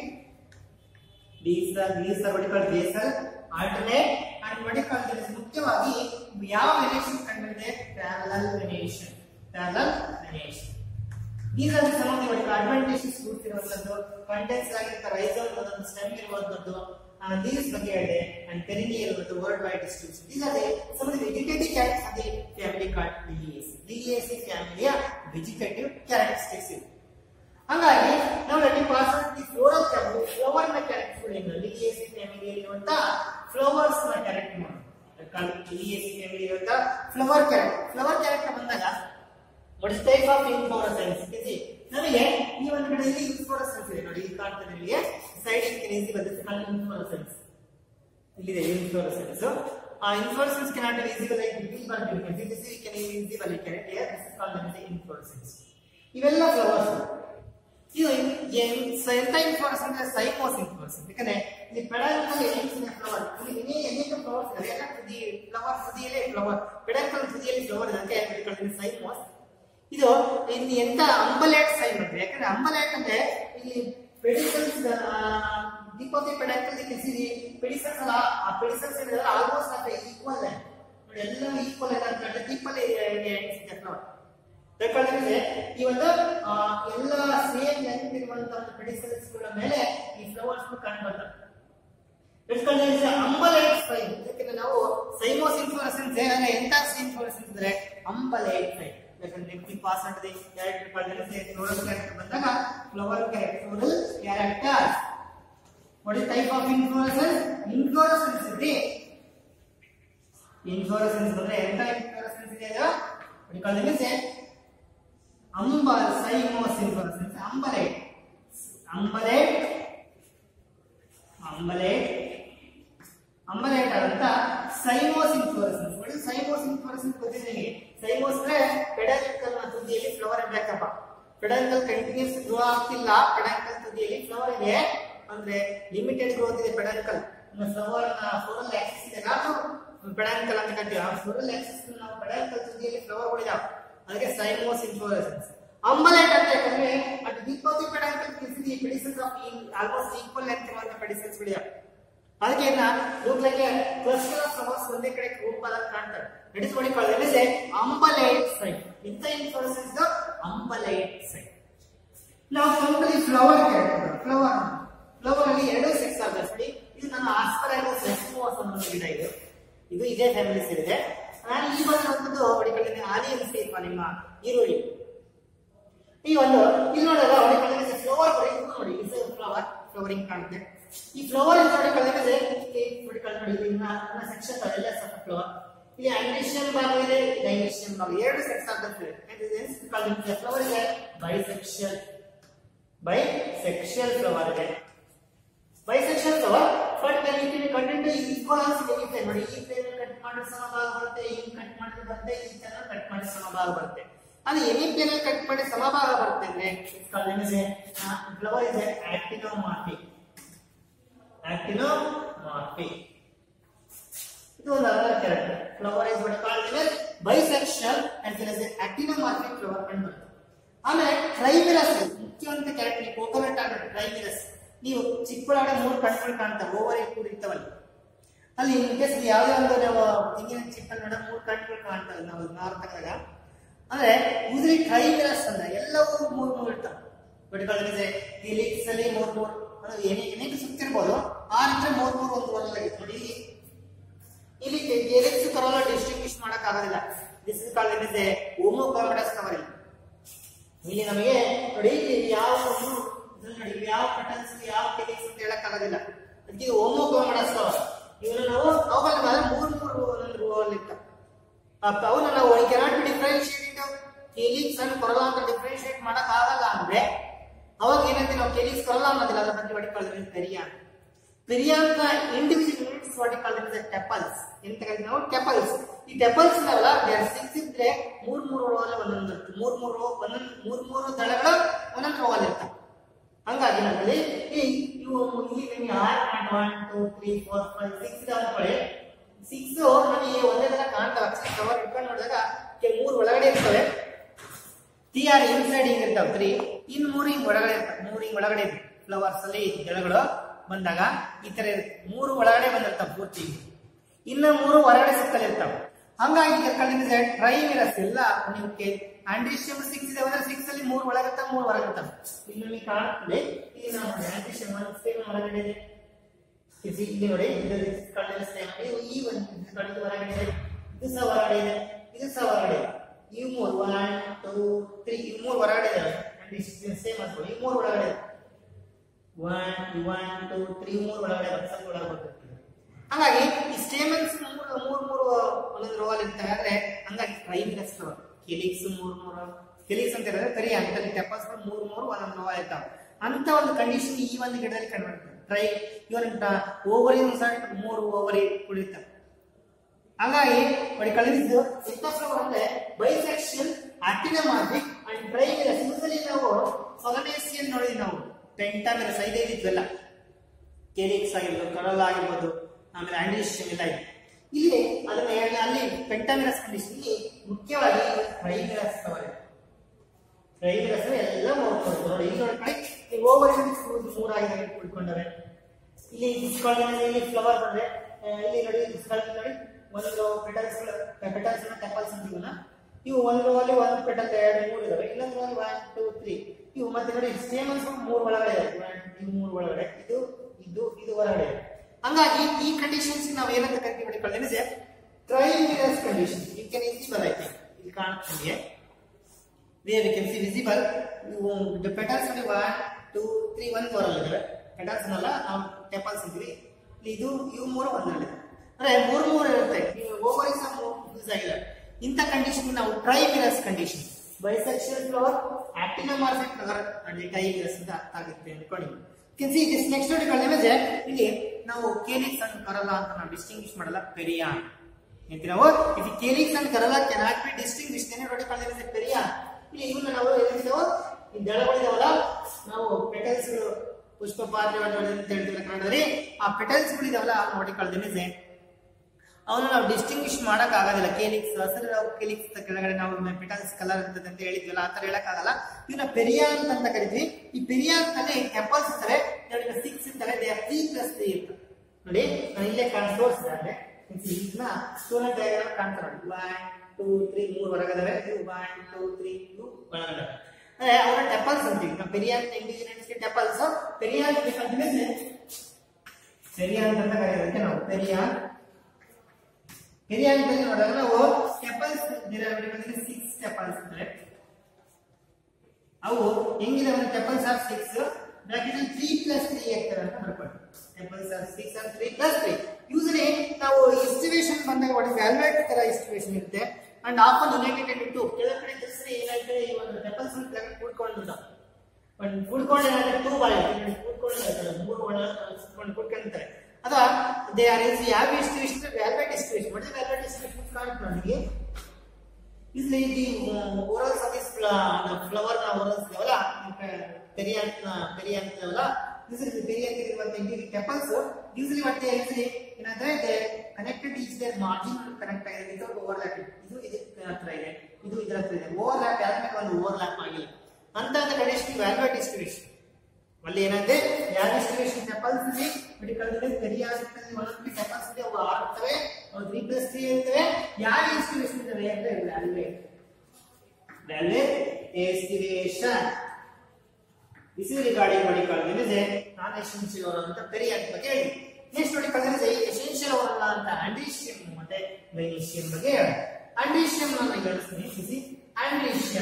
Speaker 1: these are these are what called basal alternate and what called as ಮುಖ್ಯವಾಗಿ ಯಾವ venation ಕಂಡುಬರುತ್ತೆ parallel venation parallel venation These are some of the what advantages fruits ಇರುವಂತದ್ದು condense ಆಗಿರುವಂತ rhizome ಒಂದೊಂದು stem ಇರುವಂತದ್ದು leaves ಬಗ್ಗೆ ಹೇಳಿದೆ and perennial ಮತ್ತು world wide distribution these are the some of the vegetative characters of the family called Liliaceae Liliaceae ಫ್ಯಾಮಿಲಿಯ vegetative characteristics ಇವೆ ಹಂಗಾಗಿ ನಾವು let pass the floral character flower ನ ಕ್ಯಾರೆಕ್ಟರ್ಗಳು ಏನು ಲಿಲಿಯೇಸಿ ಫ್ಯಾಮಿಲಿಯಲ್ಲಿ ಇರುವಂತ ಫ್ಲವರ್ಸ್ ನ ಕ್ಯಾರೆಕ್ಟರ್ ಮಾಡೋದು ಲಿಲಿಯೇಸಿ ಫ್ಯಾಮಿಲಿ ಇರುವಂತ ಫ್ಲವರ್ ಕ್ಯಾರೆಕ್ಟರ್ ಫ್ಲವರ್ ಕ್ಯಾರೆಕ್ಟರ್ ಬಂದಾಗ what is type of inflorescence ಇದೆ ನಮಗೆ ಈ ಒಂದು ಕಡೆ ಇಲ್ಲಿ ಇನ್ಫ್ಲೋರಸೆನ್ಸ್ ಇದೆ ನೋಡಿ ಇಲ್ಲಿ ಕಾಣ್ತದೆ ನಿಮಗೆ ಸೈಡ್ ಈಸಿ ಬಂದಿದೆ ಇನ್ಫ್ಲೋರಸೆನ್ಸ್ ಇಲ್ಲಿದೆ ಇನ್ಫ್ಲೋರಸೆನ್ಸ್ ಆ inflorescence cannot be visible like visible this is can visible it can here this is called as inflorescence ಇವೆಲ್ಲ ಫ್ಲವರ್ಸ್ ಇದು ಏನ್- ಸ- ಎಂತ ಇನ್ಫ್ಲೋರನ್ಸ್ ಅಂದ್ರೆ ಸೈಕೋಸ್ ಇನ್ಫ್ಲೋರನ್ಸ್ ಯಾಕಂದ್ರೆ ಇಲ್ಲಿ ಪೆಡಾಂಕಲ್ ಎಲಿಕ್ಸಿನ ಫ್ಲವರ್ ಇಲ್ಲಿ ಇನ್ನೇ ಅನೇಕ ಫ್ಲವರ್ಸ್ ಇದೆ ಎಲ್ಲ ತುದಿ ಫ್ಲವರ್ ತುದಿಯಲ್ಲೇ ಫ್ಲವರ್ ಪೆಡಾಂಕಲ್ ತುದಿಯಲ್ಲಿ ಫ್ಲವರ್ ಇದೆ ಅಂತ ಹೇಳ್ಬಿಟ್ಟು ಸೈಕೋಸ್ ಇದು ಇಲ್ಲಿ ಎಂತ ಅಂಬಲೇಟ್ ಸೈನ್ ಅಂದ್ರೆ ಯಾಕಂದ್ರೆ ಅಂಬಲೇಟ್ ಅಂದ್ರೆ ಇಲ್ಲಿ ಪೆಡಿಸಲ್ಸ್ ದೀಪೋತಿ ಪೆಡಾಂಕಲ್ ಸಿರಿ ಪೆಡಿಸಲ್ಸ್ ಅಲ್ಲ ಆ ಪೆಡಿಸಲ್ಸ್ ಏನಿದೆ ಆಲ್ಮೋಸ್ಟ್ ಅಂದ್ರೆ ಈಕ್ವಲ್ ನೋಡಿ ಎಲ್ಲ ಈಕ್ವಲ್ ಇದೆ ಅಂತ ಹೇಳಿದ್ರೆ ದೀಪಲ್ಲಿ ಫ್ಲವರ್ ಬೇಕಾದ್ರೆ ಈ ಒಂದು ಆ, ಎಲ್ಲ ಸೇಮ್ ಲೆಂತ್ ಇರುವಂತಹ ಪೆಡಿಸಲ್ಸ್ ಗಳ ಮೇಲೆ ಈ ಫ್ಲವರ್ಸ್ ಕಂಡು ಬರ್ತವೆ ಬೇಕಾದ್ರೆ ಅಂಬಲೈಟ್ ಸೈನ್ ಯಾಕಂದ್ರೆ ನಾವು ಸೈಮೋಸ್ ಇನ್ಫ್ಲೋರೆಸೆನ್ಸ್ ಏನಂದ್ರೆ ಎಂತ ಇನ್ಫ್ಲೋರೆಸೆನ್ಸ್ ಅಂದ್ರೆ ಅಂಬಲೈಟ್ ಸೈನ್ ಯಾಕಂದ್ರೆ ನೆಕ್ಸ್ಟ್ ಪಾಸ್ ಆಗಿದೆ ಕ್ಯಾರೆಕ್ಟರ್ ಕಳೆದ್ರೆ ಫ್ಲೋರಲ್ ಕ್ಯಾರೆಕ್ಟರ್ ಬಂದಾಗ flower character floral character what is type of inflorescence inflorescence ಇದೆ ಇನ್ಫ್ಲೋರೆಸೆನ್ಸ್ ಅಂದ್ರೆ ಎಂತ ಇನ್ಫ್ಲೋರೆಸೆನ್ಸ್ ಇದೆ ಅದು ಬೇಕಾದ್ರೆ ಅಂಬ ಸೈಮೋಸ್ ಇನ್ಫ್ಲೋರೆಸೆನ್ಸ್ ಅಂಬಲೈಟ್ ಅಂಬಲೈಟ್ ಅಂಬಲೈಟ್ ಅಂಬಲೈಟ್ ಅಂತ ಸೈಮೋಸ್ ಇನ್ಫ್ಲೋರೆಸೆನ್ಸ್ ನೋಡಿ ಸೈಮೋಸ್ ಇನ್ಫ್ಲೋರೆಸೆನ್ಸ್ ಗೊತ್ತಿದೆ ನಿಮಗೆ ಸೈಮೋಸ್ ಅಂದ್ರೆ ಪೆಡಾಂಕಲ್ ನ ತುದಿಯಲ್ಲಿ ಫ್ಲವರ್ ಇರ್ಬೇಕಪ್ಪ ಪೆಡಾಂಕಲ್ ಕಂಟಿನ್ಯೂಸ್ ಗ್ರೋ ಆಗ್ತಿಲ್ಲ ಪೆಡಾಂಕಲ್ ತುದಿಯಲ್ಲಿ ಫ್ಲವರ್ ಇದೆ ಅಂದ್ರೆ ಲಿಮಿಟೆಡ್ ಗ್ರೋತ್ ಇದೆ ಪೆಡಾಂಕಲ್ ಫ್ಲವರ್ ನ ಫ್ಲೋರಲ್ ಆಕ್ಸಿಸ್ ಇದೆ ನಾವು ಪೆಡಾಂಕಲ್ ಅಂತ ಕರಿತೀವಿ ಆ ಫ್ಲೋರಲ್ ಆಕ್ಸಿಸ್ ನಾವು ಪೆಡಾಂಕಲ್ ತುದಿಯಲ್ಲಿ ಫ್ಲವರ್ ಹೊಡಿದಾವ ಅದಕ್ಕೆ ಸೈಮೋಸ್ ಇನ್ಫ್ಲೋರೆಸೆನ್ಸ್ ಅಂಬಲೈಟ್ ಅಂತ ಯಾಕಂದ್ರೆ ಅಟ್ ದೀಪೋತಿ ಪೆಡಾಂಕಲ್ ಕಿಸಿದಿ pedicels of almost equal length ಇರುವಂತ ಪೆಡಿಸಲ್ಸ್ ಬಿಡಿಯ ಅದಕ್ಕೆ ಇದನ್ನ look like cluster of flowers ಒಂದೇ ಕಡೆ ಗುಂಪಾದಾಗ ಕಾಣ್ತಾರೆ it is what called as umbellate cyme ಇಂತ ಇನ್ಫ್ಲೋರೆಸೆನ್ಸ್ ಅಂಬಲೈಟ್ ಸೈಟ್ ನಾವು ಕಂಪ್ಲೀಟ್ ಫ್ಲವರ್ ಫ್ಲವರ್ ಫ್ಲವರ್ ಅಲ್ಲಿ ಎರಡು ಸೆಕ್ಸ್ ಆರ್ಗನ್ಸ್ ನೋಡಿ ಇದು ನನ್ನ ಆಸ್ಪರಾಗಸ್ ರೆಸ್ಮೋಸ್ ಅನ್ನೋ ಗಿಡ ಇದು ಇದು ಇದೇ ಫ್ಯಾಮಿಲಿ ಸೇರಿದೆ ನಾನು ಈ ಬಂದಿರುವಂತದ್ದು ಹೊಡಿಕೊಳ್ಳಿ ಆನಿಯನ್ ಸೇಫ್ ನಿಮ್ಮ ಈರುಳ್ಳಿ ಈ ಒಂದು ಇಲ್ಲಿ ನೋಡಿದ್ರೆ ಹೊಡಿಕೊಳ್ಳಿ ಫ್ಲವರ್ ನೋಡಿ ಇದು ಫ್ಲವರ್ ಫ್ಲವರಿಂಗ್ ಕಾಣುತ್ತೆ ಈ ಫ್ಲವರ್ ಹೊಡಿಕೊಳ್ಳಿ ಹೊಡಿಕೊಳ್ಳಿ ನೋಡಿ ಇನ್ನ ಸೆಕ್ಷನ್ ಎಲ್ಲ ಸ್ವಲ್ಪ ಫ್ಲವರ್ ಇಲ್ಲಿ ಆಂಡಿಷನ್ ಭಾಗ ಇದೆ ಡೈನಿಷನ್ ಭಾಗ ಎರಡು ಸೆಕ್ಸ್ ಆಗುತ್ತೆ ಫ್ಲವರ್ ಇದೆ ಬೈಸೆಕ್ಷಲ್ ಬೈಸೆಕ್ಷಲ್ ಫ್ಲವರ್ ಇದೆ ಬೈಸೆಕ್ಷಲ್ ಫ್ಲವರ್ ಬಟ್ ಇಲ್ಲಿ ಕಂಟೆಂಟ್ ಈಕ್ವಲ್ಸ್ ಇದೆ ನೋಡಿ ಈ ಪ್ಲೇನ್ ಕಟ್ ಮಾಡಿದ್ರೆ ಸಮಭಾಗ ಬರುತ್ತೆ ಈ ಕಟ್ ಮಾಡಿದ್ರೆ ಬರುತ್ತೆ ಈ ತರ ಕಟ್ ಮಾಡಿದ್ರೆ ಸಮಭಾಗ ಬರುತ್ತೆ ಅದು ಎನಿ ಪ್ಲೇನ್ ಕಟ್ ಮಾಡಿ ಸಮಭಾಗ ಬರುತ್ತೆ ಅಂದ್ರೆ ಫ್ಲವರ್ ಇದೆ ಆಕ್ಟಿನೋಮಾರ್ಫಿಕ್ ಆಕ್ಟಿನೋಮಾರ್ಫಿಕ್ ಇದು ಒಂದು other character flower is what called bisexual and actinomorphic flower ಕಂಡು ಬರುತ್ತೆ ಆಮೇಲೆ ಟ್ರೈಮಿರಸ್ ಮುಖ್ಯವಂತ ಕ್ಯಾರೆಕ್ಟರ್ ಕೋಕೋನಟ್ ಆಗ ಟ್ರೈಮಿರಸ್ ನೀವು ಚಿಕ್ಕಳಾಡ ಮೂರು ಕಣ್ಗಳು ಕಾಣ್ತಾವೆ ಓವರ್ ಕೂಡಿರ್ತವಲ್ಲ ಅಲ್ಲಿ ಇನ್ ಕೇಸ್ ಯಾವುದೇ ಒಂದು ನಾವು ತೆಂಗಿನ ಚಿಪ್ಪಲ್ಲಿ ನೋಡ ಮೂರು ಕಣ್ಗಳು ಕಾಣ್ತವೆ ನಾವು ನಾರು ತಗದಾಗ ಅಂದ್ರೆ ಯೂಸಲಿ ಟ್ರೈಮಿರಸ್ ಅಂದ್ರೆ ಎಲ್ಲವೂ ಮೂರು ಮೂರು ಇರ್ತವೆ ಬಟ್ ಇಲಿಕ್ಸ್ ಅಲ್ಲಿ ಮೂರ್ ಮೂರು ಅಂದ್ರೆ ಏನೇ ಏನೇನು ಸುತ್ತಿರ್ಬೋದು ಆ ರೀತಿ ಮೂರ್ ಮೂರು ಒಂದು ಬರಲಾಗಿತ್ತು ನೋಡಿ ಇಲ್ಲಿ ಇಲ್ಲಿ ಎಲಿಕ್ಸ್ ಕರೋಲ ಡಿಸ್ಟಿಂಗ್ವಿಶ್ ಮಾಡಕ್ ಆಗೋದಿಲ್ಲ ದಿಸ್ ಇಸ್ ಕಾಲ್ಡ್ ಏನಿದೆ ಹೋಮೋಕಾಮಡಸ್ ಕವರ್ ಇಲ್ಲಿ ಇಲ್ಲಿ ನಮಗೆ ನೋಡಿ ಇಲ್ಲಿ ಯಾವ ಒಂದು ಇದ್ರಲ್ಲಿ ನೋಡಿ ಇಲ್ಲಿ ಯಾವ ಪಟನ್ಸ್ ಯಾವ ಕೆಲಿಕ್ಸ್ ಅಂತ ಹೇಳಕ್ ಆಗೋದಿಲ್ಲ ಅದಕ್ಕೆ ಇದು ಹೋಮೋಕಾಮಡಸ್ ಕವರ್ ಇವನ್ನ ನಾವು ಅವುಗಳ ಮೇಲೆ ಮೂರ್ ಮೂರು ಒಂದೊಂದು ರೋ ಅಲ್ಲಿ ಇರ್ತಾವೆ ಅವನ್ನ ನಾವು cannot be differentiate calyx and corolla ಅಂತ ಡಿಫ್ರೆನ್ಶಿಯೇಟ್ ಮಾಡಕ್ ಆಗಲ್ಲ ಅಂದ್ರೆ ಅವಾಗ ಏನಂತೀವಿ ನಾವು ಕೆಲಿಕ್ಸ್ ಕೊರಲ ಅನ್ನೋದಿಲ್ಲ ಅದ್ರ ಬಗ್ಗೆ ಹೊಡಿಕೊಳ್ಳೋದ್ರಿಂದ ಪೆರಿಯಾ ಪೆರಿಯಾಂತ ಇಂಡಿವಿಜುವಲ್ ಯೂನಿಟ್ಸ್ ಹೊಡಿಕೊಳ್ಳೋದ್ರಿಂದ ಟೆಪಲ್ಸ್ ಎಂತ ಕರೀತೀವಿ ನಾವು ಟೆಪಲ್ಸ್ ಈ ಟೆಪಲ್ಸ್ ಇದಾವಲ್ಲ ಸಿಕ್ಸ್ ಇದ್ರೆ ಮೂರ್ ಮೂರು ರೋ ಅಲ್ಲಿ ಒಂದೊಂದು ಇರುತ್ತೆ ಮೂರ್ ಮೂರು ರೋ ಒಂದೊಂದು ಮೂರ್ ಮೂರು ದಳಗಳು ಒಂದೊಂದು ರೋ ಅಲ್ಲಿ ಇರ್ತವೆ ಹಂಗಾಗಿ ನಮ್ಮಲ್ಲಿ ಈ ಇವು ಇಲ್ಲಿ ನಿಮಗೆ are point one two three four five six ಇದೆ ಅನ್ಕೊಳ್ಳಿ ಸಿಕ್ಸ್ ನಮಗೆ ಒಂದೇ ತರ ಕಾಣ್ತಾವೆ ಅಕ್ಷರ ಕವರ್ ಇಟ್ಕೊಂಡು ನೋಡಿದಾಗ ಕೆ- ಮೂರು ಒಳಗಡೆ ಇರ್ತವೆ ಟಿ ಆರ್ ಇನ್ಸೈಡ್ ಹಿಂಗ್ ಇರ್ತಾವೆ ತ್ರೀ ಇನ್ ಮೂರು ಹಿಂಗ್ ಒಳಗಡೆ ಇರ್ತವೆ ಮೂರು ಹಿಂಗ್ ಒಳಗಡೆ ಫ್ಲವರ್ಸ್ ಅಲ್ಲಿ ಗಿಡಗಳು ಬಂದಾಗ ಈ ತರ ಇರುತ್ತೆ. ಮೂರು ಒಳಗಡೆ ಬಂದಿರ್ತಾವೆ ಪೂರ್ತಿ ಇನ್ನ ಮೂರು ಹೊರಗಡೆ ಸುತ್ತಲ್ಲಿ ಇರ್ತಾವೆ ಹಂಗಾಗಿ ಕಲ್ಲಿಂದ ಟ್ರೈಮಿರಸ್ ಎಲ್ಲ ನೀವು ಆಂಟಿಶಿಯಮ್ ಸಿಕ್ಸ್ ಇದೆ ಅಂದ್ರೆ ಸಿಕ್ಸ್ ಅಲ್ಲಿ ಮೂರು ಒಳಗಿರ್ತಾವೆ ಮೂರು ಹೊರಗಿರ್ತಾವೆ ಇಲ್ಲಿ ನಿಮಗೆ ಕಾಣುತ್ತದೆ ಇಲ್ಲಿ ನಾವು ಆಂಟಿಶಿಯಮ್ ಸೇಮ್ ಹೊರಗಡೆ ಇದೆ ಇದು ಇಲ್ಲಿ ನೋಡಿ ಇದು ಕಣ್ಣಿನ ಸ್ನೇಹ ಇದು ಈ ಒಂದು ಕಣ್ಣಿನ ಹೊರಗಡೆ ಇದೆ ಇದು ಸಹ ಹೊರಗಡೆ ಇದೆ ಇದು ಸಹ ಹೊರಗಡೆ ಇದೆ ಇವು ಮೂರು ಒನ್ ಟೂ ತ್ರೀ ಇವು ಮೂರು ಹೊರಗಡೆ ಇದೆ ಸೇಮ್ ಅನ್ಕೊಳ್ಳಿ ಈ ಮೂರು ಒಳಗಡೆ ಇದೆ ಒನ್ ಒನ್ ಟೂ ತ್ರೀ ಮೂರು ಒಳಗಡೆ ಬರ್ತದೆ ಸ್ವಲ್ಪ ಒಳಗೆ ಬರ್ತದೆ ಹಂಗಾಗಿ ಈ ಸ್ಟೇಮನ್ಸ್ ಮೂರು ಮೂರು ಮೂರು ಒಂದೊಂದು ರೋ ಅಲ್ಲಿ ಇರ್ತವೆ ಆದ್ರೆ ಹಂಗಾಗಿ ಪ್ರೈಮಿರಸ್ ಕೆಲಿಕ್ಸ್ ಮೂರು ಮೂರು ಕೆಲಿಕ್ಸ್ ಅಂತ ಹೇಳಿದ್ರೆ ಕರಿ ಅಂತಲ್ಲಿ ಟೆಪಲ್ಸ್ ಮೂರು ಮೂರು ಒಂದೊಂದು ರೋ ಇರ್ತಾವೆ ಅಂತ ಒಂದು ಕಂಡೀಷನ್ ಈ ಒಂದು ಗಿಡದಲ್ಲಿ ಕಂಡುಬರ್ತದೆ ಟ್ರೈ ಇವನ್ ಓವರಿ ಸಹ ಮೂರು ಓವರಿ ಕುಳಿತವೆ ಹಂಗಾಗಿ ನೋಡಿ ಕಲಿಸಿದ್ದು ಸಿಕ್ಟೋಫ್ಲವರ್ ಅಂದ್ರೆ bisexual actinomorphic and trimerous usually ನಾವು ಸೊಲನೇಸಿಯನ್ ನೋಡಿ ನಾವು ಪೆಂಟಾಮಿರಸ್ ಐದೈದು ಇದ್ವೆಲ್ಲ ಕೆಲಿಕ್ಸ್ ಆಗಿರ್ಬೋದು ಕರಲ್ ಆಗಿರ್ಬೋದು ಆಮೇಲೆ ಆಂಡಿಶಿಯಮ್ ಎಲ್ಲ ಇದೆ ಇಲ್ಲಿ ಅದನ್ನ ಹೇಳಿ ಅಲ್ಲಿ ಪೆಂಟಾಮಿರಸ್ ಕಂಡೀಷನ್ ಇಲ್ಲಿ ಮುಖ್ಯವಾಗಿ ಟ್ರೈಮಿರಸ್ ಕವರ್ ಟ್ರೈಮಿರಸ್ ಎಲ್ಲ ನೋಡ್ಕೊಂಡು ನೋಡಿ ಇಲ್ಲಿ ನೋಡಿ ಈ ಓವರ್ ಮೂರಾಗಿ ಕುಳ್ಕೊಂಡವೆ ಇಲ್ಲಿ discordant ಇಲ್ಲಿ ಫ್ಲವರ್ ಬಂದ್ರೆ ಆ, ಇಲ್ಲಿ ನೋಡಿ discordant ನೋಡಿ ಒಂದು ಪೆಟಲ್ಸ್ ಪೆಟಲ್ಸ್ ಟೆಪಲ್ಸ್ ಅಂತೀವಲ್ಲ ಇವು ಒಂದು row ಅಲ್ಲಿ ಒಂದು ಪೆಟಲ್ ಎರಡು ಮೂರು ಇದಾವೆ ಇನ್ನೊಂದು row ಅಲ್ಲಿ ಒನ್ ಟೂ ತ್ರೀ ಇವು ಮತ್ತೆ ನೋಡಿ ಸ್ಟೇಮನ್ಸ್ ಮೂರು ಒಳಗಡೆ ಇದೆ One, ಇದು ಮೂರು ಒಳಗಡೆ ಇದು ಇದು ಇದು ಹೊರಗಡೆ ಇದೆ ಹಂಗಾಗಿ ಈ ಕಂಡೀಷನ್ಸ್ ನಾವು ಏನಂತ ಕರಿತೀವಿ ಮಾಡಿಕೊಳ್ಳಿ trimerous condition you can easy ಬರೈತೆ ಇಲ್ಲಿ ಕಾಣ್ತಿದೆಯೇ there we can see visible ಇವು the petals ಅಲ್ಲಿ one two three one four ಅಲ್ಲಿ ಇದಾವೆ ಪೆಟಲ್ಸ್ ಅನ್ನಲ್ಲ ನಾವು ಟೆಪಲ್ಸ್ ಅಂತೀವಿ ಇಲ್ಲಿ ಇದು ಇವು ಮೂರು ಒಂದರಲ್ಲಿ ಅಂದ್ರೆ ಮೂರು ಮೂರು ಇರುತ್ತೆ ನೀವು ಓವರೀಸ್ ಯೂಸ್ ಆಗಿಲ್ಲ ಇಂಥ ಕಂಡೀಷನ್ ನಾವು trimerous condition bisexual flower actinomorphic flower ಅಲ್ಲಿ ಟ್ರೈಮಿರಸ್ ಅಂತ ಅರ್ಥ ಆಗುತ್ತೆ ಅನ್ಕೊಳ್ಳಿ can see this next image ಇಲ್ಲಿ ನಾವು ಕೇಲಿಕ್ಸ್ ಅನ್ನು ಕರಲ್ಲ ಅಂತ ನಾವು ಡಿಸ್ಟಿಂಗ್ವಿಶ್ ಮಾಡಲ್ಲ ಪೆರಿಯಾ ಅಂತ ನಾವು ಇದು ಕೇಲಿಕ್ಸ್ ಅನ್ನು ಕರಲ್ಲ ಕೆನಾಟ್ ಬಿ ಡಿಸ್ಟಿಂಗ್ವಿಶ್ ಏನೇ ನೋಡಿಕೊಳ್ಳಿ ಪೆರಿಯಾ ಇಲ್ಲಿ ಇವನ್ನ ನಾವು ಏನಿದ್ದಾವೋ ಈ ದಳಗಳಿದಾವಲ್ಲ ನಾವು ಪೆಟಲ್ಸ್ ಪುಷ್ಪ ಪಾತ್ರೆ ಅಂತ ಹೇಳ್ತೀವಿ ಕನ್ನಡದಲ್ಲಿ ಆ ಪೆಟಲ್ಸ್ ಗಳಿದಾವಲ್ಲ ನೋಡಿಕೊಳ್ಳದೇನೆ ಅವನ್ನ ನಾವು ಡಿಸ್ಟಿಂಗ್ವಿಶ್ ಮಾಡಕ್ ಆಗೋದಿಲ್ಲ ಕೇಲಿಕ್ಸ್ ಹಸಿರು ನಾವು ಕೇಲಿಕ್ಸ್ ಕೆಳಗಡೆ ನಾವು ಪೆಟಲ್ಸ್ ಕಲರ್ ಇರ್ತದೆ ಅಂತ ಹೇಳಿದ್ವಲ್ಲ ಆ ತರ ಹೇಳಕ್ ಆಗಲ್ಲ ಇವನ್ನ ಪೆರಿಯಾಂತ್ ಅಂತ ಕರಿತೀವಿ ಈ ಪೆರಿಯಾಂತ್ ಅಲ್ಲಿ ಟೆಂಪಲ್ಸ್ ಇರ್ತಾರೆ ಸಿಕ್ಸ್ ಇರ್ತಾರೆ they are three plus three ಇರ್ತದೆ ನೋಡಿ ನಾನು ಇಲ್ಲೇ ಕಾಣ್ ತೋರಿಸಿದ್ರೆ ಇದನ್ನ ಸ್ಟೂಡೆಂಟ್ ಡಯಾಗ್ರಾಮ್ ಕಾಣ್ತಾರೆ ನೋಡಿ ಒನ್ ಟೂ ತ್ರೀ ಮೂರು ಹೊರಗದವೆ ಇದು ಒನ್ ಟೂ ತ್ರೀ ಟೂ ಒಳಗಡೆ ಅಂದ್ರೆ ಅವರ ಟೆಪಲ್ಸ್ ಅಂತೀವಿ ನಾವು ಪೆರಿಯಾನ್ ಇಂಡಿಜಿನಸ್ ಟೆಪಲ್ಸ್ ಪೆರಿಯಾನ್ ಬೇಕಂದ್ರೆ ಪೆರಿಯಾನ್ ಅಂತ ಕರೆಯೋದಕ್ಕೆ ನಾವು ಪೆರಿಯಾನ್ ಪೆರಿಯಾನ್ ಬಗ್ಗೆ ನೋಡಿದಾಗ ನಾವು ಟೆಪಲ್ಸ್ ಸಿಕ್ಸ್ ಟೆಪಲ್ಸ್ ಇದ್ರೆ ಅವು ಹೆಂಗಿದೆ ಅಂದ್ರೆ ಟೆಪಲ್ಸ್ ಆರ್ ಸಿಕ್ಸ್ ಬ್ರಾಕೆಟ್ ಅಲ್ಲಿ ತ್ರೀ ಪ್ಲಸ್ ತ್ರೀ ಆಗ್ತದೆ ಅಂತ ಬರ್ಕೊಳ್ಳಿ tepals are six are three plus three usually ನಾವು ಎಸ್ಟಿಮೇಷನ್ ಬಂದಾಗ ಒಟ್ಟು ವ್ಯಾಲ್ಯೂಟ್ ತರ ಎಸ್ಟಿಮೇಷನ್ ಇರುತ್ತೆ and often united and to ಕೆಲ ಕಡೆ ಜಸ್ಟ್ ಏನಾಯ್ತು ಈ ಒಂದು ಟೆಪಲ್ಸ್ ಕೆಳಗೆ ಕೂಡ್ಕೊಂಡು ಒಂದು ಕೂಡ್ಕೊಂಡು ಏನಾದ್ರೆ ಟೂ ಬಾಯ್ ಕೂಡ್ಕೊಂಡು ಮೂರು ಒಣ ಕೂತ್ಕೊಂಡು ಕೂಡ್ಕೊಂತಾರೆ ಅಥವಾ ದೇ ಆರ್ ಇಸ್ ಯಾವ ಎಸ್ಟಿಮೇಷನ್ ವ್ಯಾಲ್ಯೂಟ್ ಎಸ್ಟಿಮೇಷನ್ ಒಟ್ಟು ವ್ಯಾಲ್ಯೂಟ್ ಎಸ್ಟಿಮೇಷನ್ ಕಾಣುತ್ತೆ ನನಗೆ ಇಲ್ಲಿ ಈ ಓರಲ್ಸ್ ಆಫ್ ದಿಸ್ ಫ್ಲವರ್ ನ ಓರಲ್ಸ್ ಇದಾವಲ್ಲ ಪೆರಿಯಾಂಟ್ ಪೆರಿಯಾಂಟ್ ಇದಾವಲ್ಲ ದಿಸ್ ಇಸ್ ಪೆರಿಯಾಂಟ್ ಇರುವಂತ ಇಂಡಿ ಟೆಪಲ್ಸ್ ಯೂಸಲಿ ಮತ್ತೆ ಯೂಸಲಿ ಏನಂದ್ರೆ they connected each their margin connect ಆಗಿದೆ ವಿತೌಟ್ ಓವರ್ಲ್ಯಾಪ್ ಇದು ಇದಕ್ಕೆ ಹತ್ರ ಇದೆ ಇದು ಇದರ ಹತ್ರ ಇದೆ ಓವರ್ಲ್ಯಾಪ್ ಯಾವ್ದು ಒಂದು ಓವರ್ಲ್ಯಾಪ್ ಆಗಿಲ್ಲ ಅಂತ ಕಂಡೀಷನ್ ವ್ಯಾಲ್ಯೂಟ್ ಡಿಸ್ಟ್ರಿಬ್ಯೂಷನ್ ಅಲ್ಲಿ ಏನಂದ್ರೆ ಯಾವ ಡಿಸ್ಟ್ರಿಬ್ಯೂಷನ್ ಟೆಪಲ್ಸ್ ಇದೆ ಮೆಡಿಕಲ್ ಪೆರಿಯಾಂಟ್ ಒಂದೊಂದು ಟೆಪಲ್ಸ್ ಇದೆ ಅವು ಆರ್ತವೆ ಅವು ತ್ರೀ ಪ್ಲಸ್ ತ್ರೀ ಇರ್ತವೆ ಯಾವ ಡಿಸ್ಟ್ರಿಬ್ಯೂಷನ್ ಇದಾವೆ ಅಂದ್ರೆ valvate valvate aestivation This is regarding what you call them is a non-essential oral ಅಂತ ಪೆರಿಯಾಂಟ್ ಬಗ್ಗೆ ಹೇಳಿ ನೆಕ್ಸ್ಟ್ ನೋಡಿ ಕಲಿದ್ರೆ ಎಸೆನ್ಷಿಯಲ್ ಓರಲ್ ಅಂತ ಆಂಡ್ರೀಷಿಯಂ ಮತ್ತೆ ಮೆಗ್ನೀಷಿಯಂ ಬಗ್ಗೆ ಹೇಳಿ ಆಂಡ್ರೀಷಿಯಂ ನಾನು ಹೇಳಿಸ್ತೀನಿ ಇಸಿ ಆಂಡ್ರೀಷಿಯಂ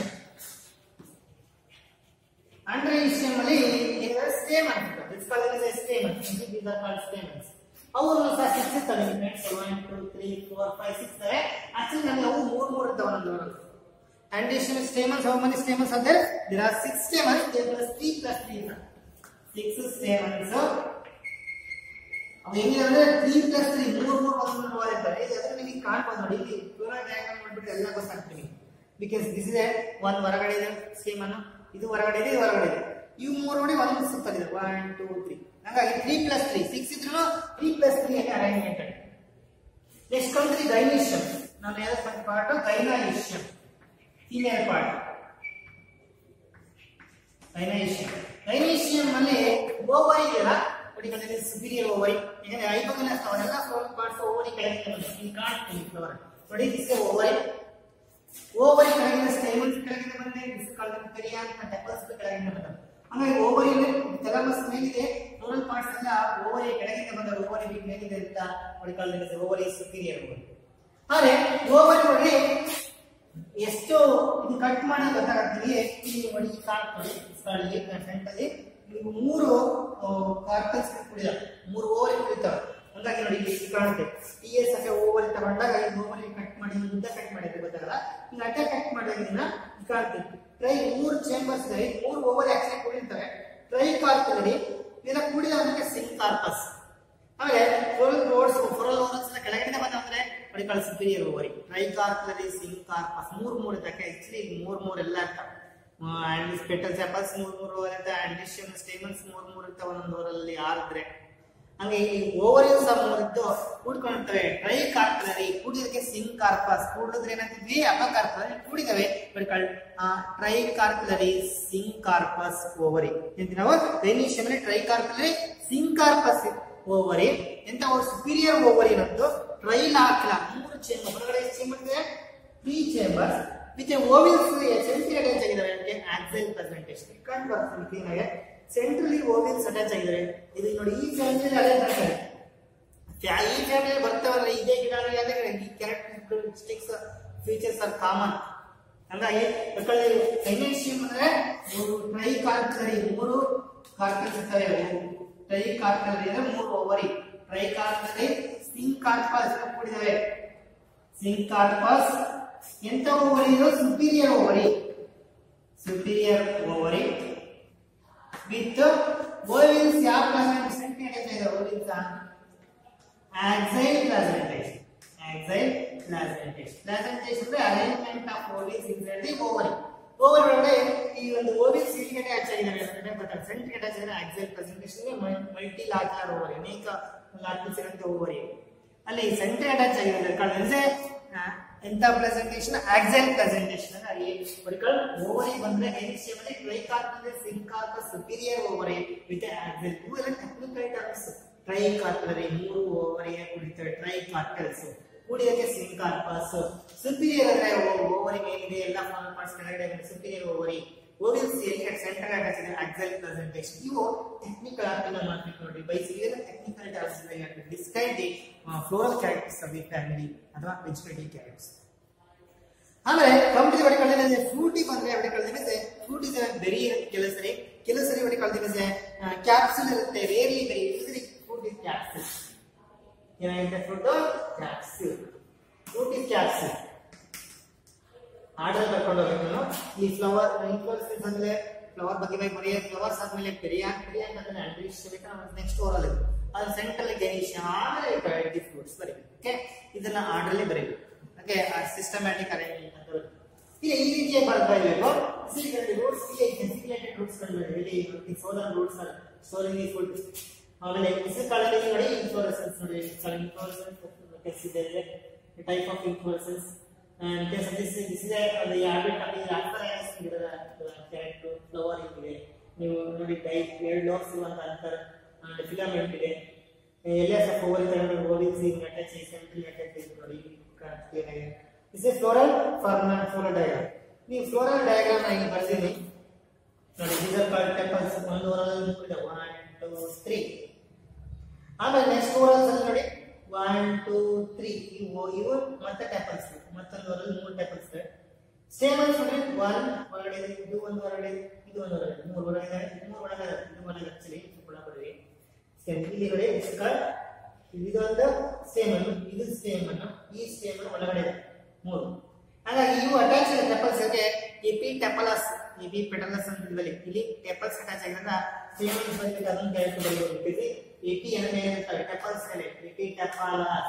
Speaker 1: ಆಂಡ್ರೀಷಿಯಂ ಅಲ್ಲಿ ಏನಾದ್ರೆ stamen it's called as a stamen these are called stamens ಅವು ಸಹ ಸಿಕ್ಸ್ ಇರ್ತವೆ one two three four five six ಇರ್ತವೆ ಆಕ್ಚುಲಿ ನನಗೆ ಅವು ಮೂರ್ ಮೂರ್ ಇರ್ತವೆ ಒಂದೊಂದು whorl Androecium stamens, how many stamens are there? There are six stamens, there plus three plus three. Six stamens. ಅವು ಹೆಂಗಿದೆ ಅಂದ್ರೆ ತ್ರೀ ಪ್ಲಸ್ ತ್ರೀ ಮೂರು ಮೂರು ಒಂದು ಮೂರು ಇರ್ತಾರೆ ಇದು ಅದ್ರ ನಿಮಗೆ ಕಾಣ್ಬೋದು ನೋಡಿ ಇಲ್ಲಿ ಪೂರಾ ಡಯಾಗ್ರಾಮ್ ಮಾಡ್ಬಿಟ್ಟು ಎಲ್ಲ ಗೊತ್ತಾಗ್ತದೆ ಬಿಕಾಸ್ ದಿಸ್ ಇದೆ ಒಂದ್ ಹೊರಗಡೆ ಇದೆ ಸ್ಕೀಮ್ ಅನ್ನು ಇದು ಹೊರಗಡೆ ಇದೆ ಇದು ಹೊರಗಡೆ ಇದೆ ಇವು ಮೂರು ನೋಡಿ ಒಂದು ಸುತ್ತಾಗಿದೆ ಒನ್ ಟೂ ತ್ರೀ ಹಂಗಾಗಿ ತ್ರೀ ಪ್ಲಸ್ ತ್ರೀ ಸಿಕ್ಸ್ ಇದ್ರು ತ್ರೀ ಪ್ಲಸ್ ತ್ರೀ ಆಗಿ ಅರೇಂಜ್ಮೆಂಟ್ ಆಗಿದೆ ನೆಕ್ಸ್ಟ್ ಕಂತ್ರಿ ಗೈನೀಷಿಯಂ ನಾನು ಯಾವ್ದು part gynoecium female part gynoecium gynoecium ಅಲ್ಲಿ ಓವರಿ ಇದೆಯಲ್ಲ ನೋಡಿ ಸುಪೀರಿಯರ್ ಓವರಿ ಯಾಕಂದ್ರೆ ಐಬಗನಸ್ ಅವರೆಲ್ಲ ಫ್ಲವರ್ ಪಾರ್ಟ್ಸ್ ಓವರಿ ಕೆಳಗೆ ಬಂದಿದೆ ಇಲ್ಲಿ ಕಾಣ್ತೀನಿ ಫ್ಲವರ್ ನೋಡಿ ದಿಸ್ ಓವರಿ ಓವರಿ ಕೆಳಗಿನ ಸ್ಟೇಮನ್ಸ್ ಕೆಳಗಿನ ಬಂದಿದೆ ದಿಸ್ ಕಾಲ್ಡ್ ಪೆರಿಯಾನ್ ಟೆಪಲ್ಸ್ ಕೆಳಗಿನ ಬಂದ ಹಂಗಾಗಿ ಓವರಿ ಥೆಲಮಸ್ ಮೇಲಿದೆ ಟೋಟಲ್ ಪಾರ್ಟ್ಸ್ ಎಲ್ಲ ಓವರಿ ಕೆಳಗಿಂದ ಬಂದ ಓವರಿ ಮೇಲಿದೆ ಅಂತ ನೋಡಿ ಕಾಲ್ಡ್ ಓವರಿ ಸುಪೀರಿಯರ್ ಓವರಿ ಆದ್ರೆ ಓವರಿ ನೋಡಿ ಎಷ್ಟು ಇದು ಕಟ್ ಮಾಡಿ ಗೊತ್ತಾಗ್ತದೆ ಇಲ್ಲಿ ನೋಡಿ ಕಾಣ್ತದೆ ಸ್ಥಳದಲ್ಲಿ ಫ್ರಂಟ್ ಅಲ್ಲಿ ನೀವು ಮೂರು ಕಾರ್ಪಲ್ಸ್ ಕುಡಿದ ಮೂರು ಓವರ್ ಕುಡಿತಾವೆ ಹಂಗಾಗಿ ನೋಡಿ ಇಲ್ಲಿ ಇಲ್ಲಿ ಕಾಣುತ್ತೆ ಟಿ ಎಸ್ ಅಷ್ಟೇ ಓವರ್ ತಗೊಂಡಾಗ ಈ ಓವರ್ ಕಟ್ ಮಾಡಿ ಉದ್ದ ಕಟ್ ಮಾಡಿದ್ರೆ ಗೊತ್ತಾಗಲ್ಲ ಈಗ ಅಡ್ಡ ಕಟ್ ಮಾಡಿದಾಗ ಇದನ್ನ ಕಾಣುತ್ತೆ ಟ್ರೈ ಮೂರು ಚೇಂಬರ್ಸ್ ಇದೆ ಮೂರು ಓವರ್ ಆಕ್ಚುಲಿ ಕುಡಿರ್ತವೆ ಟ್ರೈ ಕಾರ್ಪಲ್ಲಿ ಇದನ್ನ ಕುಡಿದವನಿಗೆ ಸಿಂಗ್ ಕಾರ್ಪಸ್ ಆಮೇಲೆ ಫೋರಲ್ ರೋಡ್ಸ್ ಫೋರಲ್ ಓವರ್ಸ್ ಕೆಳಗಡೆ ಬಂದ್ರೆ ಪಡಿಕಲ್ superior ovary tricarpellary syncarpous ಮೂರ್ ಮೂರ್ ಇದ್ದಕ್ಕೆ ಆಕ್ಚುಲಿ ಮೂರ್ ಮೂರ್ ಎಲ್ಲ ಇರ್ತಾವ ಅಂಡ್ ಸ್ಪೆಟಲ್ ಸ್ಯಾಪಲ್ಸ್ ಮೂರ್ ಮೂರ್ ಓವರ್ ಇರುತ್ತೆ ಆಂಡಿಷಿಯಂ ಸ್ಟೇಮನ್ಸ್ ಮೂರ್ ಮೂರ್ ಇರ್ತಾವ ಒಂದೊಂದು ಓವರಲ್ಲಿ ಆರಿದ್ರೆ ಹಂಗೆ ಈ ಓವರಿ ಸಹ ಮೂರ್ ಇದ್ದು ಕೂಡ್ಕೊಂಡಿರ್ತವೆ ಟ್ರೈ ಕಾರ್ಕ್ಲರಿ ಕೂಡಿದಕ್ಕೆ ಸಿಂಗ್ ಕಾರ್ಪಸ್ ಕೂಡಿದ್ರೆ ಏನಂತಿದ್ವಿ ಅಪ ಕಾರ್ಪಸ್ ಕೂಡಿದವೆ ಪಡಿಕಲ್ tricarpellary syncarpous ovary ಅಂತ ನಾವು gynoecium tricarpellary syncarpous ovary ಎಂತ ಸುಪೀರಿಯರ್ ಓವರಿ ನಮ್ದು ಟ್ರೈಲಾಕ್ಲ ಮೂರು ಚೇಂಬರ್ ಹೊರಗಡೆ ಚೇಂಬರ್ ಇದೆ three chambers with ovules central attach ಆಗಿದ್ದಾರೆ ಅದಕ್ಕೆ ಆಕ್ಸೈಲ್ ಪ್ರೆಸೆಂಟೇಷನ್ ಕಂಡು ಬರ್ತದೆ ಕ್ಲೀನ್ ಆಗಿ ಸೆಂಟ್ರಲಿ ಓವಿಲ್ಸ್ ಅಟ್ಯಾಚ್ ಆಗಿದ್ದಾರೆ ಇದು ನೋಡಿ ಈ ಫ್ಯಾಮಿಲಿ ಅದೇ ಬರ್ತಾರೆ ಈ ಫ್ಯಾಮಿಲಿ ಬರ್ತಾವಲ್ಲ ಇದೇ ಗಿಡ ಅಂದ್ರೆ ಈ ಕ್ಯಾರೆಕ್ಟರಿಸ್ಟಿಕ್ಸ್ ಫೀಚರ್ಸ್ ಆರ್ ಕಾಮನ್ ಹಂಗಾಗಿ ಫೈನಾನ್ಷಿಯಂ ಅಂದ್ರೆ ಮೂರು ಟ್ರೈ ಕಾರ್ಕರಿ ಮೂರು ಕಾರ್ಕಲ್ಸ್ ಇರ್ತವೆ ಟ್ರೈ ಕಾರ್ಕರಿ ಅಂದ್ರೆ ಮೂರು ovary tricarpellary syncarpous ಕೂಡಿದವೆ ಸಿಂಕ್ ಕಾರ್ಪಸ್ ಎಂತ ಓವರಿ ಇದು superior ovary superior ovary with ovules ಯಾವ ಪ್ಲಾಸೆಂಟ್ ಇದೆ ovules axile placentation axile placentation placentation ಅಂದ್ರೆ arrangement of ovules inside the ovary ovary ಒಳಗಡೆ ಈ ಒಂದು ಓವಿಲ್ಸ್ ಇಲ್ಲಿಗೆ ಅಟ್ಯಾಚ್ ಆಗಿದ್ದಾರೆ ಅಂದ್ರೆ ಗೊತ್ತಾಗ ಸೆಂಟ್ ಅಟ್ಯಾಚ್ ಆಗಿದ್ರೆ axile placentation multilocular ovary ಅನೇಕ ಲಾಕ್ಯುಲ್ಸ್ ಇರುವಂತ ಓವರಿ ಅಲ್ಲಿ ಸೆಂಟ್ರಿ ಅಟ್ಯಾಚ್ ಆಗಿರೋದು ಕಳೆದ್ರೆ ಎಂತ ಪ್ರೆಸೆಂಟೇಷನ್ ಆಕ್ಸೈಲ್ ಪ್ರೆಸೆಂಟೇಷನ್ ಬರಿಕಲ್ ಓವರಿ ಬಂದ್ರೆ ಎನಿಷಿಯಮ್ ಅಲ್ಲಿ tricarpellary syncarpous superior ovary with axile ಇವೆಲ್ಲ ಟೆಕ್ನಿಕಲ್ ಟರ್ಮ್ಸ್ ಟ್ರೈಕಾರ್ಪಲರಿ ಮೂರು ಓವರಿಗೆ ಕುಡಿತವೆ ಟ್ರೈಕಾರ್ಟಲ್ಸ್ ಕೂಡಿದಕ್ಕೆ ಸಿಂಕಾರ್ಪಸ್ ಸುಪೀರಿಯರ್ ಅಂದ್ರೆ ಓವರಿ ಮೇಲಿದೆ ಎಲ್ಲ ಪಾರ್ಟ್ಸ್ ಕೆಳಗಡೆ ಸುಪೀರಿಯರ್ ಓವರಿ ಓವಿಯಲ್ಸಿಯಲ್ಲಿ ಸೆಂಟರ್ ಅಟ್ಯಾಚ್ ಆಕ್ಸಲ್ ಪ್ರೆಸೆಂಟೇಷನ್ ಇವು ಟೆಕ್ನಿಕಲ್ ಆರ್ಟಿಕಲ್ ಮಾರ್ಕೆಟ್ ನೋಡಿ basically technical task describe the floral characters of the family ಅಥವಾ ವೆಜಿಟೇಟಿವ್ ಕ್ಯಾರೆಕ್ಟರ್ಸ್ ಆಮೇಲೆ ಕಂಪ್ಲೀಟ್ ಬಡಿ ಕಳೆದಿದೆ ಫ್ರೂಟಿ ಬಂದ್ರೆ ಬಡಿ ಕಳೆದಿದೆ ಫ್ರೂಟ್ ಇಸ್ ಬೆರಿ ಕೆಲವು ಸರಿ ಕೆಲವು ಸರಿ ಬಡಿ ಕಳೆದಿದೆ ಕ್ಯಾಪ್ಸುಲ್ ಇರುತ್ತೆ rarely berry usually fruit is capsule ಏನಾಗಿದೆ fruit capsule fruit is capsule order ಕರ್ಕೊಂಡು ಹೋಗ್ಬೇಕು ಈ ಫ್ಲವರ್ ಇನ್ಫ್ಲೋರೆನ್ಸ್ ಅಂದ್ರೆ ಫ್ಲವರ್ ಬಗ್ಗೆ ಬಗ್ಗೆ ಬರೀ ಫ್ಲವರ್ಸ್ ಆದ್ಮೇಲೆ ಪೆರಿಯಾನ್ ಪೆರಿಯಾನ್ ಅಂದ್ರೆ ಅಂಡ್ರಿಶ್ ನೆಕ್ಸ್ಟ್ ಓರಲ್ ಇದು ಅದು ಸೆಂಟ್ರಲ್ ಗಣೇಶ ಆಮೇಲೆ ಡಿ ಫ್ರೂಟ್ಸ್ ಬರೀಬೇಕು ಓಕೆ ಇದನ್ನ ಆರ್ಡರ್ ಅಲ್ಲಿ ಬರೀಬೇಕು ಓಕೆ ಸಿಸ್ಟಮ್ಯಾಟಿಕ್ ಅರೇಂಜ್ಮೆಂಟ್ ಅಂತ ಬರೀಬೇಕು. ಈಗ ಈ ರೀತಿಯ ಬರ್ತಾ ಇರಬೇಕು ಸಿಲಿಕಲ್ ರೂಟ್ಸ್ ಸಿಲಿಕೇಟೆಡ್ ರೂಟ್ಸ್ ಇಲ್ಲಿ ಸೋಲರ್ ರೂಟ್ಸ್ ಸ್ಟೋರಿಂಗ್ ಈ ಫುಡ್ ಆಮೇಲೆ ಇಸ್ ಕಾಲದಲ್ಲಿ ನೋಡಿ ಇನ್ಫ್ಲೋರೆಸೆನ್ಸ್ ನೋಡಿ ಇನ್ಫ್ಲೋರೆಸೆನ್ಸ್ ಇದೆ type of inflorescence and because this is this is a, the habit of the asparagus ಗಿಡದ ಕ್ಯಾರೆಟ್ ಫ್ಲವರ್ ಇದೆ ನೀವು ನೋಡಿ ಡೈ ಎರಡು ಲೋಕ್ಸ್ ಇರುವಂತ ಅಂತರ ಫಿಲಮೆಂಟ್ ಇದೆ ಎಲ್ಲ ಸ್ವಲ್ಪ ಓವರ್ ತಗೊಂಡು ಓವಿಲ್ಸ್ ಹಿಂಗ್ ಅಟ್ಯಾಚ್ ಸೆಂಟ್ರಲ್ ಅಟ್ಯಾಚ್ ಇದೆ ನೋಡಿ ಕಾಣಿಸ್ತಿದೆ this is floral form floral diagram ನೀವು ಫ್ಲೋರಲ್ ಡಯಾಗ್ರಾಮ್ ನ ಇಲ್ಲಿ ಬರ್ತೀನಿ ನೋಡಿ ಡೀಸಲ್ ಕಾರ್ಡ್ ಟೆಂಪಲ್ಸ್ ಒಂದು ಓರಲ್ ಮೂರು ಇದೆ ಒನ್ ಟೂ ತ್ರೀ ಆಮೇಲೆ ನೆಕ್ಸ್ಟ್ ಓರಲ್ಸ್ ಅಲ್ಲಿ ನೋಡಿ ಒನ್ ಟೂ ತ್ರೀ ಇವು ಇವು ಮತ್ತೆ ಟೆಪಲ್ಸ್ ಮತ್ತೊಂದು ಹೊರಗೆ ಮೂರು ಟೆಪಲ್ಸ್ ಸೇಮ್ ಅಂತ ನೋಡಿ ಒನ್ ಹೊರಗಡೆ ಇದೆ ಇದು ಒಂದು ಹೊರಗಡೆ ಇದೆ ಇದು ಒಂದು ಹೊರಗಡೆ ಇದೆ. ಮೂರು ಹೊರಗಡೆ ಇದೆ ಮೂರು ಒಳಗಡೆ ಇದೆ. ಇದು ಒಳಗೆ ಆಕ್ಚುಲಿ ಒಳಗಡೆ ಸೇಮ್ ಇಲ್ಲಿ ನೋಡಿ ಇಸ್ಕಲ್ ಇದೊಂದು ಸ್ಟೇಮ್ ಅನ್ನು ಇದು ಸ್ಟೇಮ್ ಅನ್ನು ಈ ಸ್ಟೇಮ್ ಅನ್ನು ಒಳಗಡೆ ಇದೆ ಮೂರು ಹಾಗಾಗಿ ಇವು ಅಟ್ಯಾಚ್ ಟೆಪಲ್ಸ್ ಜೊತೆ ಎಪಿ ಟೆಪಲಸ್ ಎಪಿ ಪೆಟಲಸ್ ಅಂತ ಇದ್ವಲ್ಲಿ ಇಲ್ಲಿ ಟೆಪಲ್ಸ್ ಅಟ್ಯಾಚ್ ಆಗಿರೋದ್ರಿಂದ ಸ್ಟೇಮ್ ಅನ್ನು ಬಂದಿದೆ ಅದನ್ನು ಡೈರೆಕ್ಟ್ ಬರೀಬಹುದು ಬಿಕಾಸ್ ಎಪಿ ಅನ್ನ ಮೇಲೆ ಇರ್ತವೆ ಟೆಪಲ್ಸ್ ಮೇಲೆ ಎಪಿ ಟೆಪಲಸ್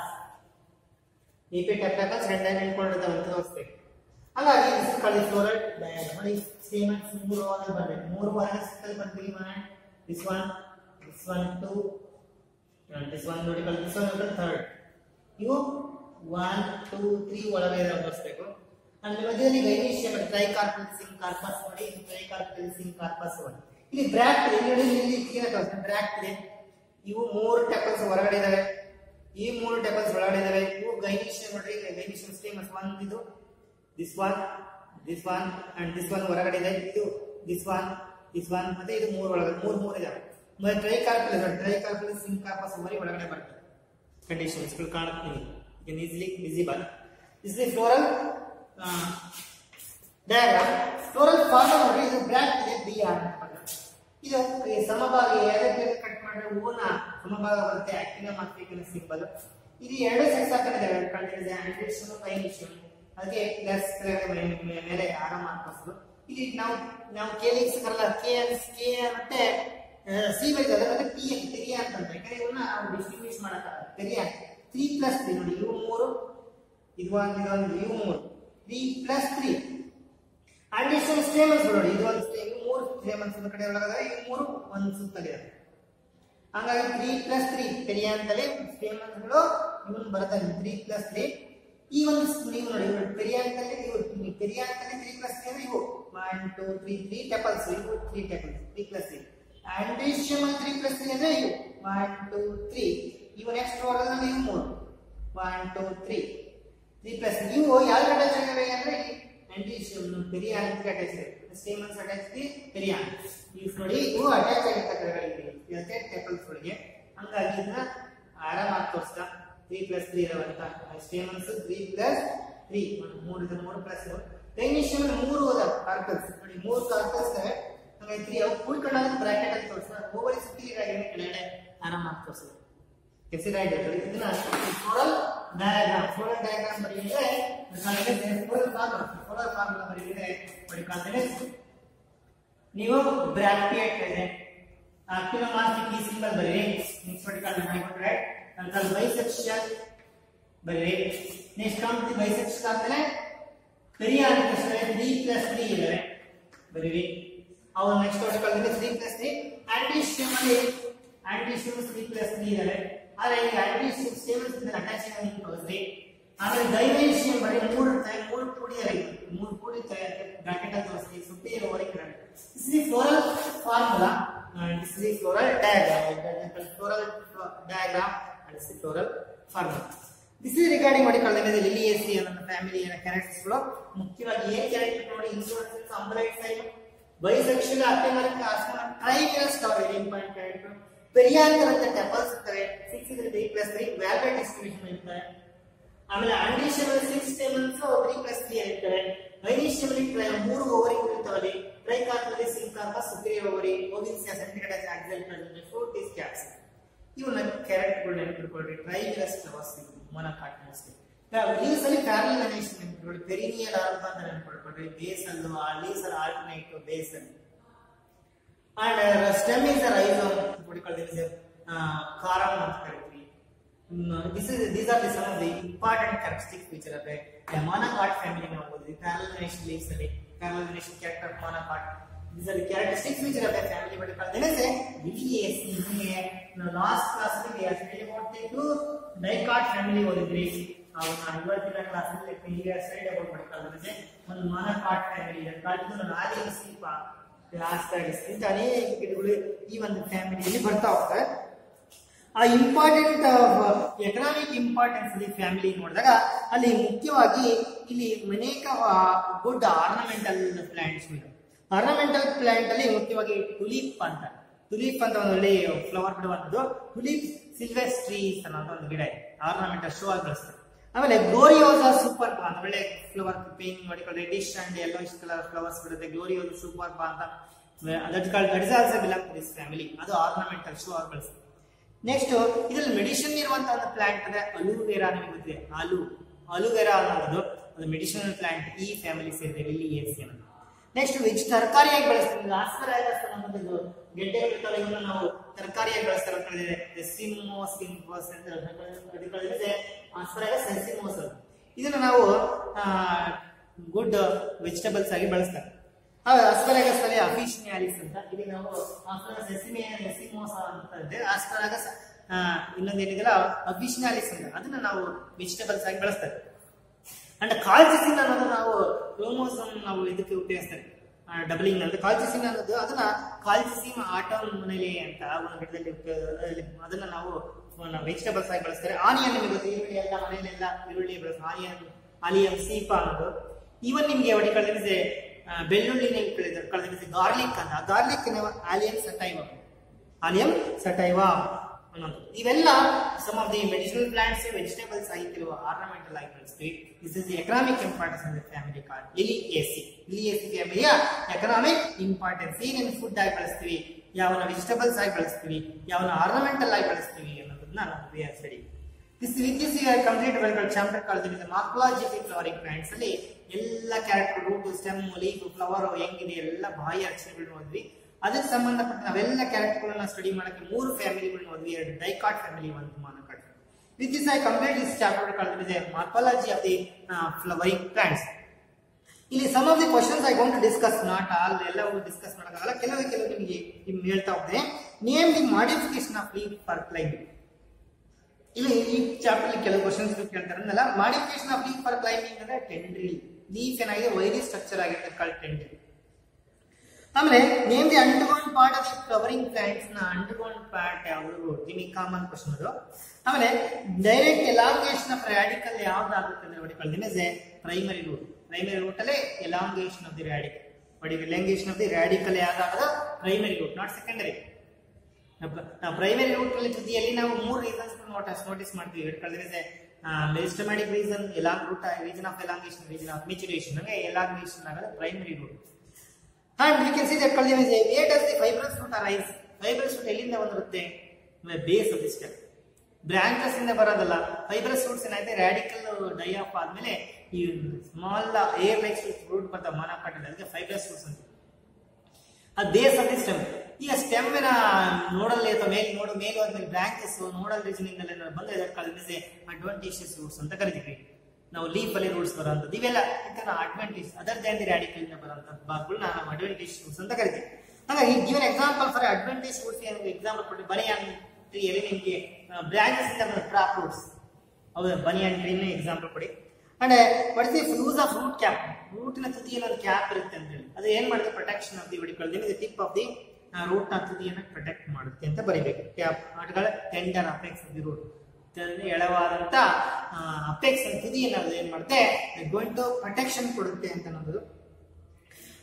Speaker 1: ಎಪಿ ಟೆಪಲಸ್ ರೆಡ್ ನಿಂತ್ಕೊಂಡಿರ್ತಾವೆ ಅಂತ ತೋರಿಸ್ಬೇಕು ಹಾಗಾಗಿ ಇದು ಕಳಿ ಫ್ಲೋರಲ್ ಡಯಾಗ್ರಾಮ್ ನೋಡಿ ಸೇಮ್ ಮೂರು ಹೊರಗೆ ಬರಬೇಕು ಮೂರು ಹೊರಗೆ ಸಿಕ್ಕಲ್ಲಿ ಬರ್ತೀವಿ this one this one two this one ನೋಡಿ ಕಳಿ ದಿಸ್ ಒನ್ ನೋಡಿ ಥರ್ಡ್ ಇವು ಒನ್ ಟೂ ತ್ರೀ ಒಳಗೆ ಇರೋ ತೋರಿಸ್ಬೇಕು ಅಂದ್ರೆ ಮಧ್ಯದಲ್ಲಿ ಗೈನೀಶಿಯಂ ಟ್ರೈಕಾರ್ಪಲ್ ಸಿಂಗ್ ಕಾರ್ಪಸ್ ನೋಡಿ ಇದು ಟ್ರೈಕಾರ್ಪಲ್ ಸಿಂಗ್ ಕಾರ್ಪಸ್ ನೋಡಿ ಇಲ್ಲಿ ಬ್ರ್ಯಾಕ್ ಇದೆ ಇಲ್ಲಿ ನೋಡಿ ಇಲ್ಲಿ ಕ್ಲೀನ್ ತೋರಿಸ್ತಾರೆ ಬ್ರ್ಯಾಕ್ ಇದೆ ಇವು ಮೂರು ಟೆಪಲ್ಸ್ ಹೊರಗಡೆ ಇದಾವೆ ಈ ಮೂರು ಟೆಪಲ್ಸ್ ಒಳಗಡೆ ಇದಾವೆ ಇವು ಗೈನೀಶಿಯಂ ನೋಡ್ರಿ ಗೈನೀಶಿಯಂ ಸ್ಟೇಮಸ್ ಒನ್ ಇದು this one this one and this one ಹೊರಗಡೆ ಇದೆ ಇದು ದಿಸ್ ಒನ್ ದಿಸ್ ಒನ್ ಮತ್ತೆ ಇದು ಮೂರು ಒಳಗಡೆ ಮೂರು ಮೂರು ಇದಾವೆ ಮತ್ತೆ ಟ್ರೈಕಾರ್ಪಲ್ ಟ್ರೈಕಾರ್ಪಲ್ ಸಿಂಗ್ ಕಾರ್ಪಸ್ ಮರಿ ಒಳಗಡೆ ಬರ್ತದೆ ಕಂಡೀಷನ್ಸ್ ಗಳು ಕಾಣುತ್ತೆ ನಿಮಗೆ easily visible is the floral diagram floral form ನೋಡಿ ಇದು ಬ್ರ್ಯಾಕ್ ಇದೆ ಬಿ ಆರ್ ಇದು ಈ ಸಮಭಾಗ ಎದಕ್ಕೆ ಕಟ್ ಮಾಡಿದ್ರೆ ಹೂವನ ಸಮಭಾಗ ಬರುತ್ತೆ ಆಕ್ಟಿನ ಮಾರ್ಕಿನ ಸಿಂಬಲ್ ಇದು ಎರಡು ಸೆಕ್ಸ್ ಹಾಕೊಂಡಿದ್ದಾವೆ ಕಂಡಿದೆ ಆಂಟಿಷನ್ ಕೈನಿಷನ್ ಅದಕ್ಕೆ ಪ್ಲಸ್ ಮೇಲೆ ಆರಾಮ ಹಾಕೋದು ಇಲ್ಲಿ ನಾವು ನಾವು ಕೇಳಿಕ್ಸ್ ಕರಲ್ಲ ಕೆ ಕೆ ಮತ್ತೆ ಸಿ ಬೈ ಮತ್ತೆ ಪಿ ಅಂತ ತೆರಿಯ ಅಂತಂದ್ರೆ ಯಾಕಂದ್ರೆ ಇವನ್ನ ನಾವು ಡಿಸ್ಟಿಂಗ್ವಿಶ್ ಮಾಡಕ್ಕಾಗಲ್ಲ ತೆರಿಯ ತ್ರೀ ಪ್ಲಸ್ ತ್ರೀ ನೋಡಿ ಇವು ಮೂರು ಇದು ಒಂದು ಇದೊಂದು ಇವು ಮೂರು three plus three additional stamens ನೋಡಿ ಇದು ಒಂದು ಸ್ಟೇ- ಇವು ಮೂರು ಸ್ಟೇಮನ್ಸ್ ಒಂದು ಕಡೆ ಒಳಗಡೆ ಇವು ಮೂರು ಒಂದು ಸುತ್ತಲಿದೆ ಹಾಗಾಗಿ ತ್ರೀ ಪ್ಲಸ್ ತ್ರೀ ಪೆರಿಯ ಅಂತಲೇ ಸ್ಟೇಮನ್ಸ್ಗಳು ಇವನ್ ಬರ್ತದೆ ತ್ರೀ ಪ್ಲಸ್ ತ್ರೀ ಈ ಒಂದು ಸ್- ನೀವು ನೋಡಿ ಇವು ಪೆರಿಯ ಅಂತಲೇ ಇವು ಪೆರಿಯ ಅಂತಲೇ ತ್ರೀ ಪ್ಲಸ್ ತ್ರೀ ಅಂದ್ರೆ ಇವು one two three three tepals ಇವು three tepals three plus three androecium three plus three ಅಂದ್ರೆ ಇವು ಒನ್ ಟೂ ತ್ರೀ ಇವು ನೆಕ್ಸ್ಟ್ ವರ್ಗದಲ್ಲಿ ಇವು ಮೂರು one two three three plus ಇವು ಯಾವ ಅಟ್ಯಾಚ್ ಆಗಿವೆ ಅಂದ್ರೆ ಆಂಟಿಷಿಯಮ್ ಪೆರಿಯ ಅಂತ ಅಟ್ಯಾಚ್ ಇದೆ ಸ್ಟೇಮನ್ಸ್ ಅಟ್ಯಾಚ್ ದಿ ಪೆರಿಯ ಇವು ನೋಡಿ ಇವು ಅಟ್ಯಾಚ್ ಆಗಿರ್ತಕ್ಕಂಥ ಇದಕ್ಕೆ ಟೆಪಲ್ಸ್ ಗಳಿಗೆ ಹಂಗಾಗಿ ಇದನ್ನ ಆರಾಮಾಗಿ ತೋರಿಸ್ತಾ ತ್ರೀ ಪ್ಲಸ್ ತ್ರೀ ಇದಾವಂತ ಸ್ಟೇಮನ್ಸ್ ತ್ರೀ ಪ್ಲಸ್ ತ್ರೀ ಮೂರು ಇದು ಮೂರು ಪ್ಲಸ್ ಟೈನಿಷಿಯಮ್ ಮೂರು ಅದಾವ ಕಾರ್ಪಲ್ಸ್ ನೋಡಿ ಮೂರು ಕಾರ್ಪಲ್ಸ್ ಇದಾವೆ ಹಾಗಾಗಿ ತ್ರೀ ಅವು ಕೂಡ್ಕೊಂಡಾಗ ಬ್ರಾಕೆಟ್ ಅಂತ ತೋರಿಸ್ತಾ ಓವರಿ ಸುತ್ತಿ ಕೆಳಗಡೆ ಆರಾಮಾಗಿ ತೋರಿಸಿದೆ ಕೆಸಿರೈಡ್ ಇದನ್ನ ಫ್ಲೋರಲ್ ಡಯಾಗ್ರಾಮ್ ಫ್ಲೋರಲ್ ಡಯಾಗ್ರಾಮ್ ಬರೆಯಿದ್ರೆ ಫ್ಲೋರಲ್ ಫಾರ್ಮ್ ಫ್ಲೋರಲ್ ಫಾರ್ಮುಲಾ ಬರೆಯಿದ್ರೆ ಬರೀಕಾದ್ರೆ ನೀವು ಬ್ರಾಕೆಟ್ ಇದೆ ಆಕ್ಟಿನೋಮಾಸ್ಟಿಕ್ ಈ ಸಿಂಬಲ್ ಬರೀರಿ ನೆಕ್ಸ್ಟ್ ವರ್ಟಿಕಲ್ ಮಾಡಿಕೊಂಡ್ರೆ ನಂತರ ಬೈಸೆಕ್ಷನ್ ಬರೀರಿ ನೆಕ್ಸ್ಟ್ ಕಾಂತಿ ಬೈಸೆಕ್ಷನ್ ಆದ್ಮೇಲೆ ಪೆರಿಯ ಅಂತ ತ್ರೀ ಪ್ಲಸ್ ತ್ರೀ ಇದಾವೆ ಬರೀರಿ ಅವು ನೆಕ್ಸ್ಟ್ ವರ್ಟಿಕಲ್ ಇದೆ ತ್ರೀ ಪ್ಲಸ್ ತ್ರೀ ಆಂಟಿಶಿಯಮ್ ಅಲ್ಲಿ ಆಂಟಿಶಿಯಮ್ ತ್ರೀ ಪ್ಲಸ್ ತ್ರೀ ಇದಾವೆ ಆದ್ರೆ ಈ ಆಂಟಿಶಿಯಮ್ ಸ್ಟೇಬಲ್ಸ್ ಇಂದ ಅಟ್ಯಾಚ್ ಆಗಿ ತೋರಿಸ್ರಿ ಆದ್ರೆ ಗೈನೇಶಿಯಂ ಬರೀ ಮೂರು ಟೈಮ್ ಮೂರು ಕೂಡಿ ಇದಾವೆ ಮೂರು ಕೂಡಿ ಬ್ರಾಕೆಟ್ ಅಂತ ತೋರಿಸ್ರಿ ಸುತ್ತಿ ಇರುವವರೆಗೆ this is floral formula this is floral diagram floral diagram and this is floral formula this is regarding ಮಾಡಿ ಕಳೆದ ಲಿಲಿಯೇಸಿ ಅನ್ನೋ ಫ್ಯಾಮಿಲಿಯ ಕ್ಯಾರೆಕ್ಟರ್ಸ್ಗಳು ಮುಖ್ಯವಾಗಿ ಏನ್ ಕ್ಯಾರೆಕ್ಟರ್ ನೋಡಿ ಇನ್ಸೂರೆನ್ಸ್ ಅಂಬಲೈಟ್ ಸೈಡ್ ಬೈಸೆಕ್ಷುವಲ್ ಅಪೆಮರಿಕ ಆಸ್ಮಾ trimerous cover very important character ಪೆರಿಯಾಂಕರ್ ಅಂತ ಟೆಂಪಲ್ಸ್ ಇರ್ತವೆ ಸಿಕ್ಸ್ ಇದ್ರೆ three plus three value distribution ಇರ್ತವೆ ಆಮೇಲೆ ಅಂಡಿಷಿಯಬಲ್ six tepals three plus three ಇರ್ತವೆ ಐನಿಷಿಯಬಲಿ ಮೂರು ಓವರಿ ಇರ್ತವಲ್ಲಿ ಟ್ರೈಕಾರ್ಪಲ್ಲಿ ಸಿಂಕಾರ್ಪ ಸುಪೀರಿಯರ್ ಓವರಿ ಓವಿನ್ಸಿಯಾ ಸೆಂಟಿಕಡಸ್ ಆಕ್ಸಲ್ ಪ್ರೆಸೆಂಟ್ ಫೋರ್ ಟೀಸ್ ಕ್ಯಾಪ್ಸ್ ಇವನ್ನ ಕ್ಯಾರೆಕ್ಟರ್ಗಳು ನೆನಪಿಟ್ಕೊಳ್ರಿ trimerous flowers monocot mostly leaves ಅಲ್ಲಿ ಪ್ಯಾರಲ್ ವೆನೇಷನ್ ನೆನಪಿಟ್ಕೊಳ್ಳಿ ಪೆರಿನಿಯಲ್ ಆಲ್ಬ ಅಂತ ನೆನಪಿಟ್ಕೊಳ್ರಿ ಬೇಸ್ ಅಲ್ಲೂ ಆ ಲೀವ್ಸ್ ಆರ್ ಆಲ್ಟರ್ನೇಟ್ ಬೇಸ್ ಅಲ್ಲಿ and stem is the rhizome ನೋಡಿಕೊಳ್ಳಿ ಕಾರಮ್ ಅಂತ ಕರಿತೀವಿ this is these are the some of the important characteristic feature of a monocot family ನಾವು ಓದಿದ್ವಿ ಪ್ಯಾರಲ್ ವೆನೇಷನ್ ಲೀವ್ಸ್ ಅಲ್ಲಿ parallel venation character monocot These are the characteristic feature of a family what you call then is a VAC here now last class we are studying about the two dicot family ಓದಿದ್ರಿ ಅವನ್ನ ಇವತ್ತಿನ class ಅಲ್ಲಿ ಈಗ study about what you call then is a ಒಂದು monocot family dicot ಇದು ನಾಲಿ ಸೀಪ ಆಸ್ಪೈಡಸ್ ಇಂಥ ಅನೇಕ ಗಿಡಗಳು ಈ ಒಂದು ಫ್ಯಾಮಿಲಿಯಲ್ಲಿ ಬರ್ತಾ ಹೋಗ್ತವೆ ಆ ಇಂಪಾರ್ಟೆಂಟ್ ಎಕನಾಮಿಕ್ ಇಂಪಾರ್ಟೆನ್ಸ್ ಅಲ್ಲಿ ಫ್ಯಾಮಿಲಿ ನೋಡಿದಾಗ ಅಲ್ಲಿ ಮುಖ್ಯವಾಗಿ ಇಲ್ಲಿ ಅನೇಕ ಗುಡ್ ಆರ್ನಮೆಂಟಲ್ ಪ್ಲಾಂಟ್ಸ್ ಇದೆ ಆರ್ನಮೆಂಟಲ್ ಪ್ಲಾಂಟ್ ಅಲ್ಲಿ ಮುಖ್ಯವಾಗಿ ಟುಲಿಪ್ ಅಂತ ಟುಲಿಪ್ ಅಂತ ಒಂದು ಒಳ್ಳೆ ಫ್ಲವರ್ ಬಿಡುವಂಥದ್ದು ಟುಲಿಪ್ ಸಿಲ್ವೆಸ್ಟ್ರೀಸ್ ಅನ್ನೋ ಒಂದು ಗಿಡ ಇದೆ ಆರ್ನಮೆಂಟಲ್ ಶೋ ಆಗಿ ಬೆಳೆಸ್ತಾರೆ ಆಮೇಲೆ ಗ್ಲೋರಿಯೋಸಾ ಸೂಪರ್ ಬಾ ಅಂತ ಒಳ್ಳೆ ಫ್ಲವರ್ ಪೇಂಟ್ ಮಾಡಿಕೊಂಡು reddish and yellowish colour flowers ಬಿಡುತ್ತೆ ಗ್ಲೋರಿಯೋಸಾ ಸೂಪರ್ ಬಾ ಅಂತ that called that is also belong to this family ಅದು ಆರ್ನಮೆಂಟಲ್ ಶೋ ಆಗಿ ಬೆಳೆಸ್ತಾರೆ ನೆಕ್ಸ್ಟ್ ಇದರಲ್ಲಿ ಮೆಡಿಸಿನ್ ಇರುವಂತಹ ಒಂದು ಪ್ಲಾಂಟ್ ಅಂದ್ರೆ ಅಲುವೆರಾ ನಿಮಗೆ ಗೊತ್ತಿದೆ ಆಲು ಅಲುವೆರಾ ಅನ್ನೋದು ಅದು ಮೆಡಿಸಿನಲ್ ಪ್ಲಾಂಟ್ ಈ ಫ್ಯಾಮಿಲಿ ಸೇರಿದೆ ಲಿಲ್ಲಿ ಏಸಿ ಅನ್ನೋದು ನೆಕ್ಸ್ಟ್ ವೆಜ್ ತರಕಾರಿಯಾಗಿ ಬೆಳೆಸ್ತೀವಿ ಆಸ್ಪರಾಗಸ್ ಅನ್ನೋದು ಗೆಡ್ಡೆಗಳು ಇರ್ತಾವಲ್ಲ ಇವನ್ನ ನಾವು ತರಕಾರಿಯಾಗಿ ಬೆಳೆಸ್ತಾರೆ ಅಂತ ಹೇಳಿದ್ರೆ ಎಸಿಮೋಸ್ ಇಂಪೋಸ್ ಅಂತ ಅದಕ್ಕೆ ಆಸ್ಪರಾಗಸ್ ಎಸಿಮೋಸ್ ಇದನ್ನ ನಾವು ಗುಡ್ ವೆಜಿಟೇಬಲ್ಸ್ ಆಗಿ ಬೆಳೆಸ್ತಾರೆ ಆಸ್ಪರಾಗಸ್ ಅಲ್ಲಿ ಅಫಿಷಿಯಾಲಿಸ್ ಅಂತ ಇಲ್ಲಿ ನಾವು ಆಸ್ಪರಾಗಸ್ ಎಸಿಮಿಯಾ ಎಸಿಮೋಸ ಅಂತ ಇದೆ ಆಸ್ಪರಾಗಸ್ ಇನ್ನೊಂದು ಏನಿದೆಯಲ್ಲ ಅಫಿಷಿಯಾಲಿಸ್ ಅಂತ ಅದನ್ನ ನಾವು ವೆಜಿಟೇಬಲ್ಸ್ ಆಗಿ ಬೆಳೆಸ್ತಾರೆ ಅಂಡ್ ಕಾಲ್ಚಿಸಿನ್ ಅನ್ನೋದು ನಾವು ಕ್ರೋಮೋಸೋಮ್ ನಾವು ಇದಕ್ಕೆ ಉಪಯೋಗಿಸ್ತಾರೆ ಡಬಲಿಂಗ್ ಅಂತ ಕಾಲ್ಚಿಸಿನ್ ಅನ್ನೋದು ಅದನ್ನ ಕಾಲ್ಚಿಸಿನ್ ಆಟೋಮ್ ಮನೇಲಿ ಅಂತ ಒಂದು ಗಿಡದಲ್ಲಿ ಉಪಯೋಗ- ಅದನ್ನ ನಾವು ವೆಜಿಟೇಬಲ್ಸ್ ಆಗಿ ಬಳಸ್ತಾರೆ ಆನಿಯನ್ ನಿಮಗೆ ಗೊತ್ತು ಈರುಳ್ಳಿ ಎಲ್ಲ ಮನೆಯಲ್ಲೆಲ್ಲ ಈರುಳ್ಳಿ ಬಳಸ ಆನಿಯನ್ ಆಲಿಯನ್ ಸೀಪ ಅನ್ನೋದು ಈವನ್ ನಿಮ್ಗೆ ಒಡಿ ಕಳೆದಿದೆ ಬೆಳ್ಳುಳ್ಳಿ ನೀವು ಕಳೆದ ಕಳೆದಿದೆ ಗಾರ್ಲಿಕ್ ಅಂತ ಗಾರ್ಲಿಕ್ ನೀವು ಆಲಿಯನ್ ಸಟೈವ ಆಲಿಯಂ ಸಟೈವಾ ಅನ್ನೋದು ಇವೆಲ್ಲ some of the medicinal plants vegetables ಆಗಿ ಕೆಲವು ಆರ್ನಮೆಂಟಲ್ ಆಗಿ ಬೆಳೆಸ್ತೀವಿ this is the economic importance in the family ಕಾರ್ಡ್ ಲಿಲಿ ಎಸಿ ಲಿಲಿ ಎಸಿ ಫ್ಯಾಮಿಲಿಯ ಎಕನಾಮಿಕ್ ಇಂಪಾರ್ಟೆನ್ಸ್ ಏನೇನು ಫುಡ್ ಆಗಿ ಬೆಳೆಸ್ತೀವಿ ಯಾವನ್ನ ವೆಜಿಟೇಬಲ್ಸ್ ಆಗಿ ಬೆಳೆಸ್ತೀವಿ ಯಾವನ್ನ ಆರ್ನಮೆಂಟಲ್ ಆಗಿ ಬೆಳೆಸ್ತೀವಿ ಅನ್ನೋದನ್ನ ನಾವು we are study this with this complete welcome chapter ಕಳೆದಿದೆ ಮಾರ್ಕೊಲಾಜಿ ಫ್ಲವರಿಂಗ್ ಪ್ಲಾಂಟ್ಸ್ ಅಲ್ಲಿ ಎಲ್ಲ character root stem leaf flower ಹೆಂಗಿದೆ ಎಲ್ಲ ಬಾಹ್ಯ ಅಕ್ಷರಗಳು ನೋಡಿದ್ವಿ ಅದಕ್ಕೆ ಸಂಬಂಧಪಟ್ಟ ನಾವೆಲ್ಲ ಕ್ಯಾರೆಕ್ಟರ್ಗಳನ್ನ ಸ್ಟಡಿ ಮಾಡಕ್ಕೆ ಮೂರು ಫ್ಯಾಮಿಲಿಗಳು ನೋಡಿದ್ವಿ ಎರಡು ಡೈಕಾಟ್ ಫ್ಯಾಮಿಲಿ ಒಂದು monocot with this I complete this chapter ಕಳೆದಿದೆ morphology of the flowering plants ಇಲ್ಲಿ some of the questions I won't discuss not all ಎಲ್ಲವೂ ಡಿಸ್ಕಸ್ ಮಾಡೋಕ್ಕಾಗಲ್ಲ ಕೆಲವು ಕೆಲವು ನಿಮಗೆ ನಿಮ್ಗೆ ಹೇಳ್ತಾ ಹೋಗ್ತೇನೆ name the modification of leaf for climbing ಇಲ್ಲಿ ಈ ಚಾಪ್ಟರ್ ಅಲ್ಲಿ ಕೆಲವು ಕ್ವಶನ್ಸ್ ಕೇಳ್ತಾರೆ ಅಂದಲ್ಲ modification of leaf for climbing ಅಂದ್ರೆ ಟೆಂಡ್ರಿಲ್ ಲೀಫ್ ಏನಾಗಿದೆ ವೈರಿ ಸ್ಟ್ರಕ್ಚರ್ ಆಗಿದೆ ಕಾಲ್ ಟೆಂಡ್ರಿಲ್ ಆಮೇಲೆ name the underground part of the flowering plants ನ ಅಂಡರ್ಗ್ರೌಂಡ್ ಪಾರ್ಟ್ ಯಾವುದು ನಿಮಗೆ ಕಾಮನ್ ಕ್ವಶನ್ ಅದು ಆಮೇಲೆ ಡೈರೆಕ್ಟ್ ಎಲಾಂಗೇಷನ್ ಆಫ್ ರಾಡಿಕಲ್ ಯಾವ್ದಾಗುತ್ತೆ ಅಂದ್ರೆ ನೋಡಿ ಕಳ್ದಿನ ಪ್ರೈಮರಿ ರೂಟ್ ಪ್ರೈಮರಿ ರೂಟ್ ಅಲ್ಲೇ ಎಲಾಂಗೇಷನ್ ಆಫ್ ದಿ ರಾಡಿಕಲ್ ನೋಡಿ ಎಲಾಂಗೇಷನ್ ಆಫ್ ದಿ ರಾಡಿಕಲ್ ಯಾವ್ದಾಗೋದು ಪ್ರೈಮರಿ ರೂಟ್ ನಾಟ್ ಸೆಕೆಂಡರಿ ನಾವು ಪ್ರೈಮರಿ ರೂಟ್ ಅಲ್ಲಿ ತುದಿಯಲ್ಲಿ ನಾವು ಮೂರು ರೀಸನ್ಸ್ ನೋಟಿಸ್ ನೋಟಿಸ್ ಮಾಡ್ತೀವಿ ಕಳೆದ್ರೆ meristematic region along root region of elongation region of maturation ಹಂಗೆ ಎಲಾಂಗೇಷನ್ ಆಗೋದು primary root and we can C that ಕಳೆದ way does the fibrous root arise fibrous root ಎಲ್ಲಿಂದ ಬಂದಿರುತ್ತೆ base of the stem branches ಇಂದ ಬರೋದಲ್ಲ fibrous roots ಏನಾಯ್ತು radicle die off ಆದ್ಮೇಲೆ ಈ ಸ್ಮಾಲ್ ಏರ್ ಲೈಕ್ಸ್ ರೂಟ್ ಬರ್ತಾವ ಮಾನಪಾಟದಲ್ಲಿ ಅದಕ್ಕೆ ಫೈಬ್ರಸ್ ರೂಟ್ಸ್ ಅಂತ ಅದು ಬೇಸ್ ಆಫ್ ದಿ ಸ್ಟೆಮ್ ಈಗ ಸ್ಟೆಮ್ ನೋಡಲ್ಲಿ ಅಥವಾ ಮೇಲ್ ನೋಡು ಮೇಲೆ ಹೋದ್ಮೇಲೆ ಬ್ರಾಂಚಸ್ ನೋಡಲ್ ರೀಜನ್ ಇಂದ ಬಂದ್ರೆ ಕಳೆದಿದೆ ಅಡ್ವಾಂಟೇಜಸ್ ರೂಟ್ಸ್ ಅಂತ ಕರಿತೀವಿ ನಾವು ಲೀಫ್ ಅಲ್ಲಿ ರೂಟ್ಸ್ ಬರೋಂಥದ್ದು ಇವೆಲ್ಲ advantage other than the radicle ಇಂದ ಬರೋಂಥ ಭಾಗಗಳನ್ನ ನಾವು ಅಡ್ವಾಂಟೇಜ್ ರೂಟ್ಸ್ ಅಂತ ಕರಿತೀವಿ ಹಾಗಾಗಿ given example for advantage roots ಏನು ಎಕ್ಸಾಂಪಲ್ ಕೊಟ್ಟು ಬನಿಯಾನ್ ಟ್ರೀಯಲ್ಲಿ ನಿಮಗೆ ಬ್ರಾಂಚಸ್ ಇಂದ ಬಂದ ಕ್ರಾಪ್ ರೂಟ್ಸ್ ಹೌದಾ ಬನಿಯಾನ್ ಟ್ರೀನ ಎಕ್ಸಾಂಪಲ್ ಕೊಡಿ and what is use of root cap ರೂಟಿನ ತುದಿಯಲ್ಲಿ ಒಂದು ಕ್ಯಾಪ್ ಇರುತ್ತೆ ಅಂತ ಹೇಳಿ ಅದು ಏನ್ ಮಾಡುತ್ತೆ ಪ್ರೊಟೆಕ್ಷನ್ ಆಫ್ ದಿ ಹೊಡಿಕೊಳ್ಳಿ ಟಿಪ್ ಆಫ್ ದಿ ರೂಟ್ ನ ತುದಿಯನ್ನು ಪ್ರೊಟೆಕ್ಟ್ ಮಾಡುತ್ತೆ ಅಂತ ಬರೀಬೇಕು ಕ್ಯಾಪ್ ಆಟಗಳ tender apex of the root ಎಳವಾದಂತ ಅಪೆಕ್ಸ್ ತುದಿಯನ್ನು ಅದು ಏನ್ ಮಾಡುತ್ತೆ ಗೋಯಿಂಗ್ ಟು ಪ್ರೊಟೆಕ್ಷನ್ ಕೊಡುತ್ತೆ ಅಂತ ಅನ್ನೋದು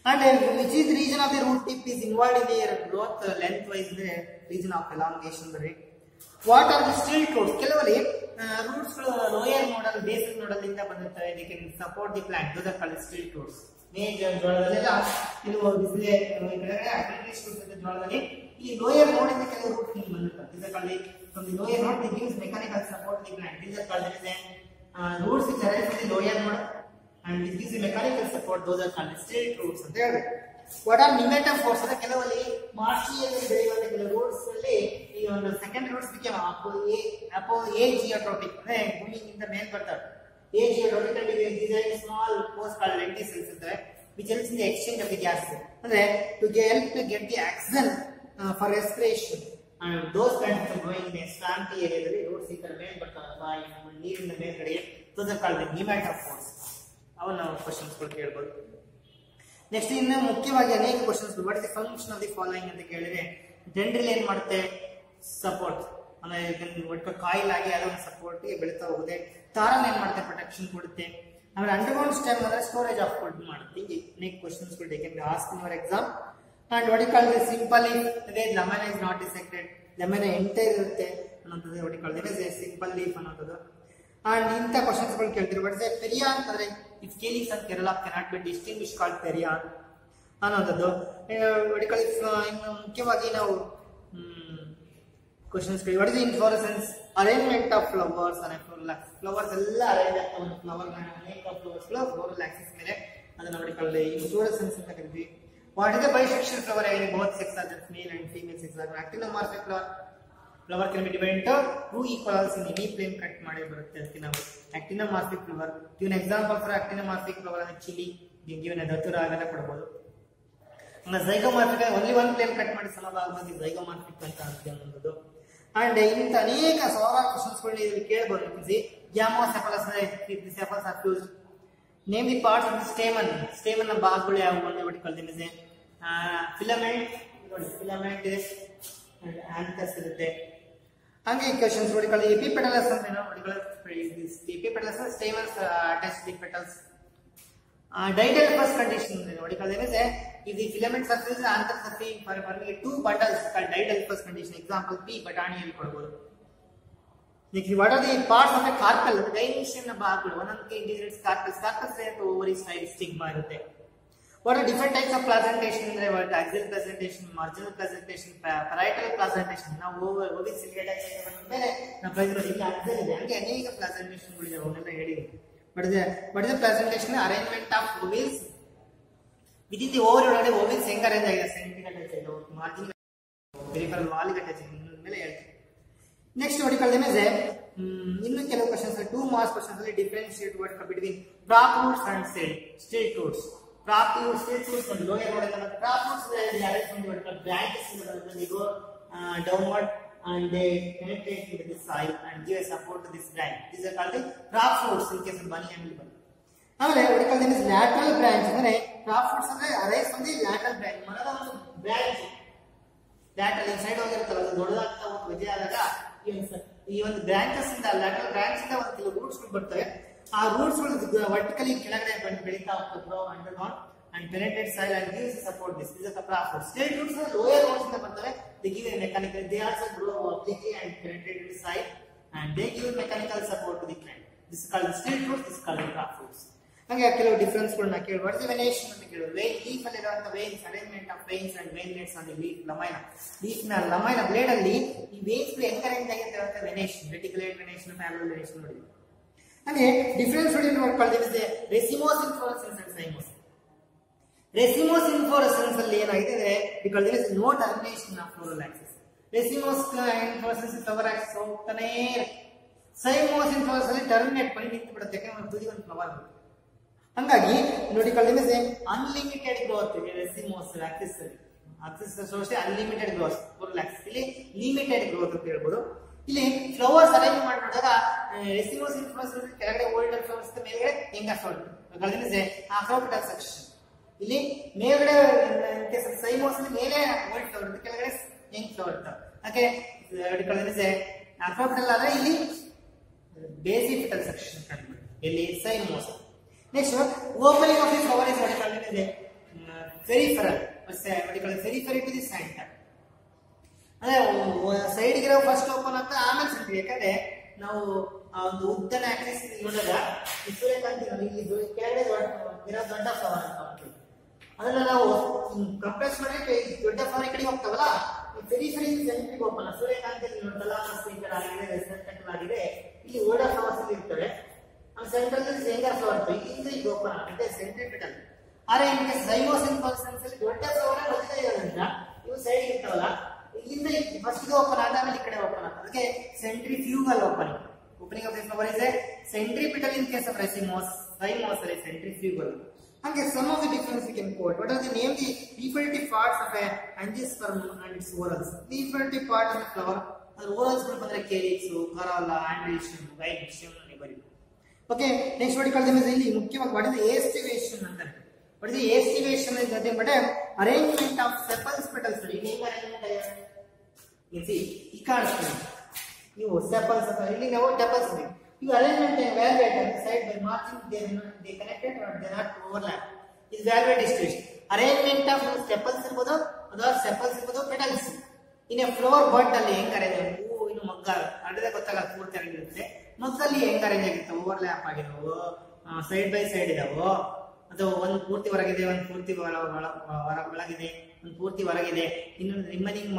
Speaker 1: And uh, which is the region of the root tip is involved in their growth uh, lengthwise in the region of elongation the rate. What are the stilt roots? ಕೆಲವಲ್ಲಿ roots ಗಳು lower nodal basic nodal ಇಂದ ಬಂದಿರ್ತವೆ they can support the plant those are called stilt roots maize ಜೋಳದಲ್ಲೆಲ್ಲ ಇದು ಬಿಸಿಲೆ ಕೆಳಗಡೆ acrylic roots ಅಂತ ಜೋಳದಲ್ಲಿ ಈ ಲೋಯರ್ ನೋಡ್ ಇಂದ ಕೆಲವು ರೂಟ್ ಹಿಂಗ್ ಬಂದಿರ್ತವೆ this are called from the lower node the gives mechanical support the plant this are called is roots which arrive from the lower node and this gives the mechanical support those are called stilt roots ಅಂತ ಹೇಳ್ಬೇಕು what are ನಿಮೆಟಮ್ force ಅಂದ್ರೆ ಕೆಲವಲ್ಲಿ ಮಾರ್ಷಿಯಲ್ಲಿ ಬೆಳೆಯುವಂತ ಕೆಲವು roots ಅಲ್ಲಿ ಈ ಒಂದು second roots became ಅಪೋ a ಅಪೋ a geotropic ಅಂದ್ರೆ ಭೂಮಿಗಿಂತ ಮೇಲ್ ಬರ್ತವೆ a geotropic and design small ಪೋಸ್ಟ್ ಕಾಲ್ಡ್ ಲೆಂಟಿಸಲ್ಸ್ ಇರ್ತವೆ which helps in the exchange of the gas ಅಂದ್ರೆ to help to get the oxygen for respiration and those plants are growing in swampy ಏರಿಯಾದಲ್ಲಿ roots ಈ ಕಡೆ ಮೇಲ್ ಬರ್ತಾವಲ್ಲ ಈ ನಮ್ಮ ನೀರಿನ ಮೇಲ್ಗಡೆ those are called the pneumatophores ಅವನ್ನ ನಾವು ಕ್ವಶನ್ಸ್ ಗಳು ಕೇಳ್ಬೋದು ನೆಕ್ಸ್ಟ್ ಇನ್ನು ಮುಖ್ಯವಾಗಿ ಅನೇಕ questions what is the function of the following ಅಂತ ಕೇಳಿದ್ರೆ ಜನರಲ್ ಏನ್ ಮಾಡುತ್ತೆ ಸಪೋರ್ಟ್ ಅಂದ್ರೆ ಇದನ್ನ ಒಟ್ಟು ಕಾಯಿಲ್ ಆಗಿ ಅದೊಂದು ಸಪೋರ್ಟ್ ಬೆಳೀತಾ ಹೋಗುತ್ತೆ ತಾರನ್ ಏನ್ ಮಾಡುತ್ತೆ ಪ್ರೊಟೆಕ್ಷನ್ ಕೊಡುತ್ತೆ ಆಮೇಲೆ ಅಂಡರ್ಗ್ರೌಂಡ್ ಸ್ಟೆಮ್ ಅಂದ್ರೆ ಸ್ಟೋರೇಜ್ ಆಫ್ ಫುಡ್ ಮಾಡುತ್ತೆ ಹೀಗೆ ಅನೇಕ ಕ್ವಶನ್ಸ್ ಗಳು taken ask in your exam and what call simple ಅದೇ lemon is not dissected lemon entire ಇರುತ್ತೆ ಅನ್ನೋಂಥದ್ದು ವಾಟ್ ಕಾಲ್ ಸಿಂಪಲ್ ಲೀಫ್ ಅನ್ನೋಂಥದ್ದು ಅಂಡ್ ಇಂಥ ಕ್ವಶನ್ಸ್ ಗಳು ಕೇಳ್ತೀರಿ ಬಟ್ ಪೆರಿಯಾ ಅಂತಂದ್ರೆ ಇಫ್ ಕೇಲಿಸ್ ಅಂತ corolla cannot be distinguish called perianth ಅನ್ನೋಂಥದ್ದು ಒಡಿಕಲ್ ಇನ್ನು ಮುಖ್ಯವಾಗಿ ನಾವು questions what is inflorescence arrangement of flowers ಅನೆ ಫ್ಲವರ್ಸ್ ಎಲ್ಲ ಅರೇಂಜ್ ಆಗ್ತವೆ ಒಂದು ಫ್ಲವರ್ ಅನೇಕ ಫ್ಲವರ್ಸ್ ಫ್ಲೋರಲ್ ಆಕ್ಸಿಸ್ ಮೇಲೆ ಅದನ್ನ ನೋಡಿಕೊಳ್ಳಿ ಇನ್ಫ್ಲೋರೆಸೆನ್ಸ್ ಅಂತ ಕರಿತೀವಿ what is the bisexual flower ಆಗಿದೆ ಬೋತ್ ಸೆಕ್ಸ್ ಆದ್ರೆ ಮೇಲ್ ಅಂಡ್ ಫೀಮೇಲ್ ಸೆಕ್ಸ್ ಆದ್ರೆ actinomorphic flower flower can be divide two equals in any plane cut ಮಾಡಿ ಬರುತ್ತೆ ಅದಕ್ಕೆ ನಾವು actinomorphic flower given example for actinomorphic flower ಅಂದ್ರೆ ಚಿಲಿ ಗಿವನ್ ದತ್ತುರ ಅವೆಲ್ಲ ಕೊಡಬಹುದು zygomorphic only one plane cut ಮಾಡಿ ಸಮಭಾಗವಾಗಿ ಝೈಗೋಮಾರ್ಫಿಕ್ ಅಂತ ಅಂತೀವಿ ಅನ್ನೋದು ಅಂಡ್ ಇಂಥ ಅನೇಕ ಸಾವಿರಾರು ಕ್ವಶನ್ಸ್ ಗಳನ್ನ ಇಲ್ಲಿ ಕೇಳಬಹುದು ಸಿ gamosepalous sepals are fuse name the parts of the stamen stamen ನ ಭಾಗಗಳು ಯಾವುವು ಅಂತ ಹೊಡ್ಕೊಳ್ತೀನಿ ಫಿಲಮೆಂಟ್ ನೋಡಿ ಫಿಲಮೆಂಟ್ ಇದೆ ಆಂಥಸ್ ಇರುತ್ತೆ ಹಂಗೆ ಕ್ವಶನ್ಸ್ ಹೊಡಿಕೊಳ್ಳಿ ಎಪಿಪೆಟಲಸ್ ಅಂತ ಏನೋ ಹೊಡಿಕೊಳ್ಳಿ epipetalous stamens attach the petals diadelphous condition ಹೊಡಿಕೊಳ್ಳಿ if the filament surface is anther surface for forming two bundles called didelphous condition example p ಬಟಾಣಿಯಲ್ಲಿ ಕೊಡಬಹುದು next what are the parts of a carpel ಡೈನಿಷನ್ ಭಾಗಗಳು ಒಂದೊಂದಕ್ಕೆ integrates carpels carpels ಅಥವಾ ovary style stigma ಇರುತ್ತೆ what are different types of presentation ಅಂದ್ರೆ what axial presentation marginal presentation parietal presentation ನಾವು ಓವಿ ಸಿಲಿಯೇಟ್ ಆಗಿ ಮೇಲೆ ನಾವು ಪ್ರತಿರೋಧಕ್ಕೆ axial ಇದೆ ಹಂಗೆ ಅನೇಕ presentation ಗಳಿವೆ ಅವನ್ನೆಲ್ಲ ಹೇಳಿದ್ವಿ what is the what is the presentation arrangement of ovaries within the ovary ಒಳಗಡೆ ovaries ಹೆಂಗ ಅರೇಂಜ್ ಆಗಿದೆ ಸೆಂಟಿಮೀಟರ್ ಟಚ್ ಇದೆ ಮಾರ್ಜಿನ್ ಪೆರಿಫರಲ್ ವಾಲ್ಗೆ ಟಚ್ ಇದೆ ಮೇಲೆ ಹೇಳ್ತೀವಿ ನೆಕ್ಸ್ಟ್ ನೋಡಿಕೊಳ್ಳಿ ಇದೆ ಇನ್ನು ಕೆಲವು ಕ್ವಶನ್ಸ್ ಟೂ ಮಾರ್ಕ್ಸ್ ಕ್ವಶನ್ಸ್ ಅಲ್ಲಿ differentiate word between prop roots and stilt stilt roots prop roots stilt roots and lower root and prop roots direct from what called branches in the they go uh, downward and they penetrate into the soil and give a support to this branch these are called the prop roots in case of bunny and bunny ಆಮೇಲೆ ಹೊಡಿಕಲ್ lateral branch ಅಂದ್ರೆ prop roots ಅಂದ್ರೆ arise from the lateral branch ಮರದ ಒಂದು branch ಲ್ಯಾಟಲ್ ಈ side ಹೋಗಿರುತ್ತಲ್ಲ ಅದು ದೊಡ್ಡದಾಗ್ತಾ ಹೋಗಿ ವಜೆ ಆದಾಗ ಈ ಒಂದು ಈ ಒಂದು ಬ್ರಾಂಚಸ್ ಇಂದ ಲ್ಯಾಟಲ್ ಬ್ರಾಂಚ್ ಇಂದ ಒಂದು ಕೆಲವು ರೂಟ್ಸ್ ಗಳು ಬರ್ತವೆ ಆ ರೂಟ್ಸ್ ಗಳು ವರ್ಟಿಕಲಿ ಕೆಳಗಡೆ ಬಂದು ಬೆಳೀತಾ ಹೋಗ್ತದೆ underground and penetrate soil and gives support this is a prop root stilt roots lower roots ಇಂದ ಬರ್ತವೆ they give mechanical they also grow obliquely and penetrate the soil and they give mechanical support to the plant this called stilt roots this called prop roots ಹಾಗೆ ಕೆಲವು difference ಗಳನ್ನ ಕೇಳಬಾರ್ದು venation ಅಂತ ಕೇಳೋದು vane leaf ಅಲ್ಲಿ ಇರುವಂತಹ veins arrangement of veins and veinlets on the leaf lamina leaf ನ lamina blade ಅಲ್ಲಿ ಈ ವೇನ್ಸ್ ಹೆಂಗ್ ಅರೇಂಜ್ ಆಗಿದೆ ಅಂತ venation reticulate venation parallel venation ನೋಡಿ ಹಾಗೆ ಡಿಫರೆನ್ಸ್ ನೋಡಿ ನೋಡ್ಕೊಳ್ಳೋದಿದೆ racemose inflorescence and cymose racemose inflorescence ಅಲ್ಲಿ ಏನಾಗಿದೆ because there is no termination of floral axis racemose inflorescence flower axis ಹೋಗ್ತಾನೆ ಸೈಮೋಸ್ ಇನ್ಫ್ಲೋರೆನ್ಸ್ ಅಲ್ಲಿ ಟರ್ಮಿನೇಟ್ ಮಾಡಿ ನಿಂತು ಬಿಡುತ್ತೆ ಯಾಕಂದ್ರೆ ತುದಿ ಒಂದು ಫ್ಲವರ್ ಹಂಗಾಗಿ ನೋಡಿಕೊಳ್ಳಿ unlimited growth racemose axis axis ಅಷ್ಟೇ ಅನ್ಲಿಮಿಟೆಡ್ ಗ್ರೋತ್ ಫುಲ್ ಆಕ್ಸಿಸ್ ಇಲ್ಲಿ ಲಿಮಿಟೆಡ್ ಗ್ರೋತ್ ಅಂತ ಹೇಳ್ಬೋದು ಇಲ್ಲಿ ಫ್ಲವರ್ಸ್ ಅರೇಂಜ್ ಮಾಡಿ ನೋಡಿದಾಗ ರೆಸಿಮೋಸ್ ಇನ್ಫ್ಲೋರೆನ್ಸ್ ಕೆಳಗಡೆ ಓಲ್ಡರ್ ಫ್ಲವರ್ಸ್ ಮೇಲ್ಗಡೆ ಹೆಂಗ ಗಮನಿಸಿ ಆಕ್ರೋಪಿಟಲ್ ಸೆಕ್ಷನ್ ಇಲ್ಲಿ ಮೇಲ್ಗಡೆ ಸೈಮೋಸ್ ಮೇಲೆ ಓಲ್ಡ್ ಫ್ಲವರ್ ಇರುತ್ತೆ ಕೆಳಗಡೆ ಯಂಗ್ ಫ್ಲವರ್ ಇರ್ತವೆ ಹಾಗೆ ಗಮನಿಸಿ ಆಕ್ರೋಪಿಟಲ್ ಆದ್ರೆ ಇಲ್ಲಿ ಬೇಸಿಫಿಟಲ್ ಸೆಕ್ಷನ್ ಕಂಡು ಇಲ್ಲಿ cymose next opening of the flower is ಇದೆ peripheral periphery to the centre ಅಂದ್ರೆ ಸೈಡ್ ಗಿರೋ ಫಸ್ಟ್ ಓಪನ್ ಆಗ್ತಾ ಆಮೇಲೆ ಸೆಂಟ್ರಿ ಯಾಕಂದ್ರೆ ನಾವು ಆ ಒಂದು ಉದ್ದನ ಆಕ್ಸಿಸ್ ನೋಡಿದಾಗ ಈ ಸೂರ್ಯಕಾಂತಿ ನೋಡಿ ಇಲ್ಲಿ ದೊ- ಕೆಳಗಡೆ ದೊಡ್ಡ ಇರೋ ದೊಡ್ಡ ಫ್ಲವರ್ ಅಂತ ಅಂತೀವಿ. ಅದನ್ನ ನಾವು ಕಂಪ್ರೆಸ್ ಮಾಡಿದ್ರೆ ಈ ದೊಡ್ಡ ಫ್ಲವರ್ ಕಡೆ ಹೋಗ್ತಾವಲ್ಲ ಈ ಫೆರಿ ಫೆರಿ ಸೆಂಟ್ರಿಗೆ ಓಪನ್ ಸೂರ್ಯಕಾಂತಿಯಲ್ಲಿ ನೋಡಲ್ಲ ಸ್ಪೀಕರ್ ಆಗಿದೆ ರೆಸಿಡೆಂಟಲ್ ಆಗಿದೆ ಇಲ್ಲಿ ಓಡ ಫ್ಲವರ್ಸ್ ಅಲ್ಲಿ ಇರ್ತವೆ ಆ ಸೆಂಟ್ರಲ್ ಸಿಂಗರ್ ಫ್ಲವರ್ ಇರ್ತವೆ ಇಲ್ಲಿಂದ ಈಗ ಓಪನ್ ಆಗುತ್ತೆ ಸೆಂಟ್ರಿಪಿಟಲ್ ಆದ್ರೆ ನಿಮಗೆ ಸೈಮೋಸಿನ್ ಕಾನ್ಸನ್ಸ್ ಅಲ್ಲಿ ದೊಡ್ಡ ಫ್ಲವರ್ ಮಧ್ಯೆ ಇರೋದ್ರಿಂದ ಇವು ಸೈಡ್ ಇರ್ತಾವಲ್ಲ ಇಲ್ಲಿಂದ ಫಸ್ಟ್ ಓಪನ್ ಆದ ಆಮೇಲೆ ಈ ಕಡೆ ಓಪನ್ ಆಗುತ್ತೆ ಅದಕ್ಕೆ centrifugal opening opening of the flower is a centripetal in case of racemose cymose ಅಲ್ಲಿ ಸೆಂಟ್ರಿಫ್ಯೂಗಲ್ ಹಾಗೆ some of the difference we can quote what are the name the reproductive parts of a angiosperm and its whorls reproductive part of flower ಅದ್ರ whorls ಬಂದ್ರೆ calyx corolla androecium gynoecium ಬರೀ okay next what call them ಇಲ್ಲಿ ಮುಖ್ಯವಾಗಿ what is aestivation ಅಂತಾರೆ what is aestivation is nothing but arrangement of sepals petals ನೋಡಿ ಇಲ್ಲಿ ಹೆಂಗ್ arrangement ಇದೆ ಈ ಕಾಣಿಸ್ತೀನಿ ನೀವು ಸೆಪಲ್ಸ್ ಅಂತ ಇಲ್ಲಿ ನಾವು ಟೆಪಲ್ಸ್ ಇದೆ ಇವು ಅರೇಂಜ್ಮೆಂಟ್ ವ್ಯಾಲ್ಯೂಯೇಟ್ ಅಂತ side by marking they they connected are they not overlap ಇದು valvate distribution arrangement of sepals ಇರ್ಬೋದು ಅಥವಾ ಸೆಪಲ್ಸ್ ಇರ್ಬೋದು ಪೆಟಲ್ಸ್ ಇನ್ ಫ್ಲವರ್ ಬಟ್ ಅಲ್ಲಿ ಹೆಂಗ್ ಅರೇಂಜ್ ಹೂವು ಇನ್ನು ಮಗ್ಗ ಅಡ್ಡದ ಗೊತ್ತಾಗಲ್ಲ ಪೂರ್ತಿ ಅರೇಂಜ್ ಇರುತ್ತೆ ಮಗ್ಗಲ್ಲಿ ಹೆಂಗ್ ಅರೇಂಜ್ ಆಗಿರ್ತವೆ ಓವರ್ಲ್ಯಾಪ್ ಆಗಿದಾವು ಸೈಡ್ ಬೈ ಸೈಡ್ ಇದಾವು ಅಥವಾ ಒಂದು ಪೂರ್ತಿ ಹೊರಗಿದೆ ಒಂದು ಪೂರ್ತಿ ಒಳ ಒಳ- ಹೊರ- ಒಳಗಿದೆ ಒಂದು ಪೂರ್ತಿ ಹೊರಗಿದೆ ಇನ್ನೊಂದು ರಿಮೈನಿಂಗ್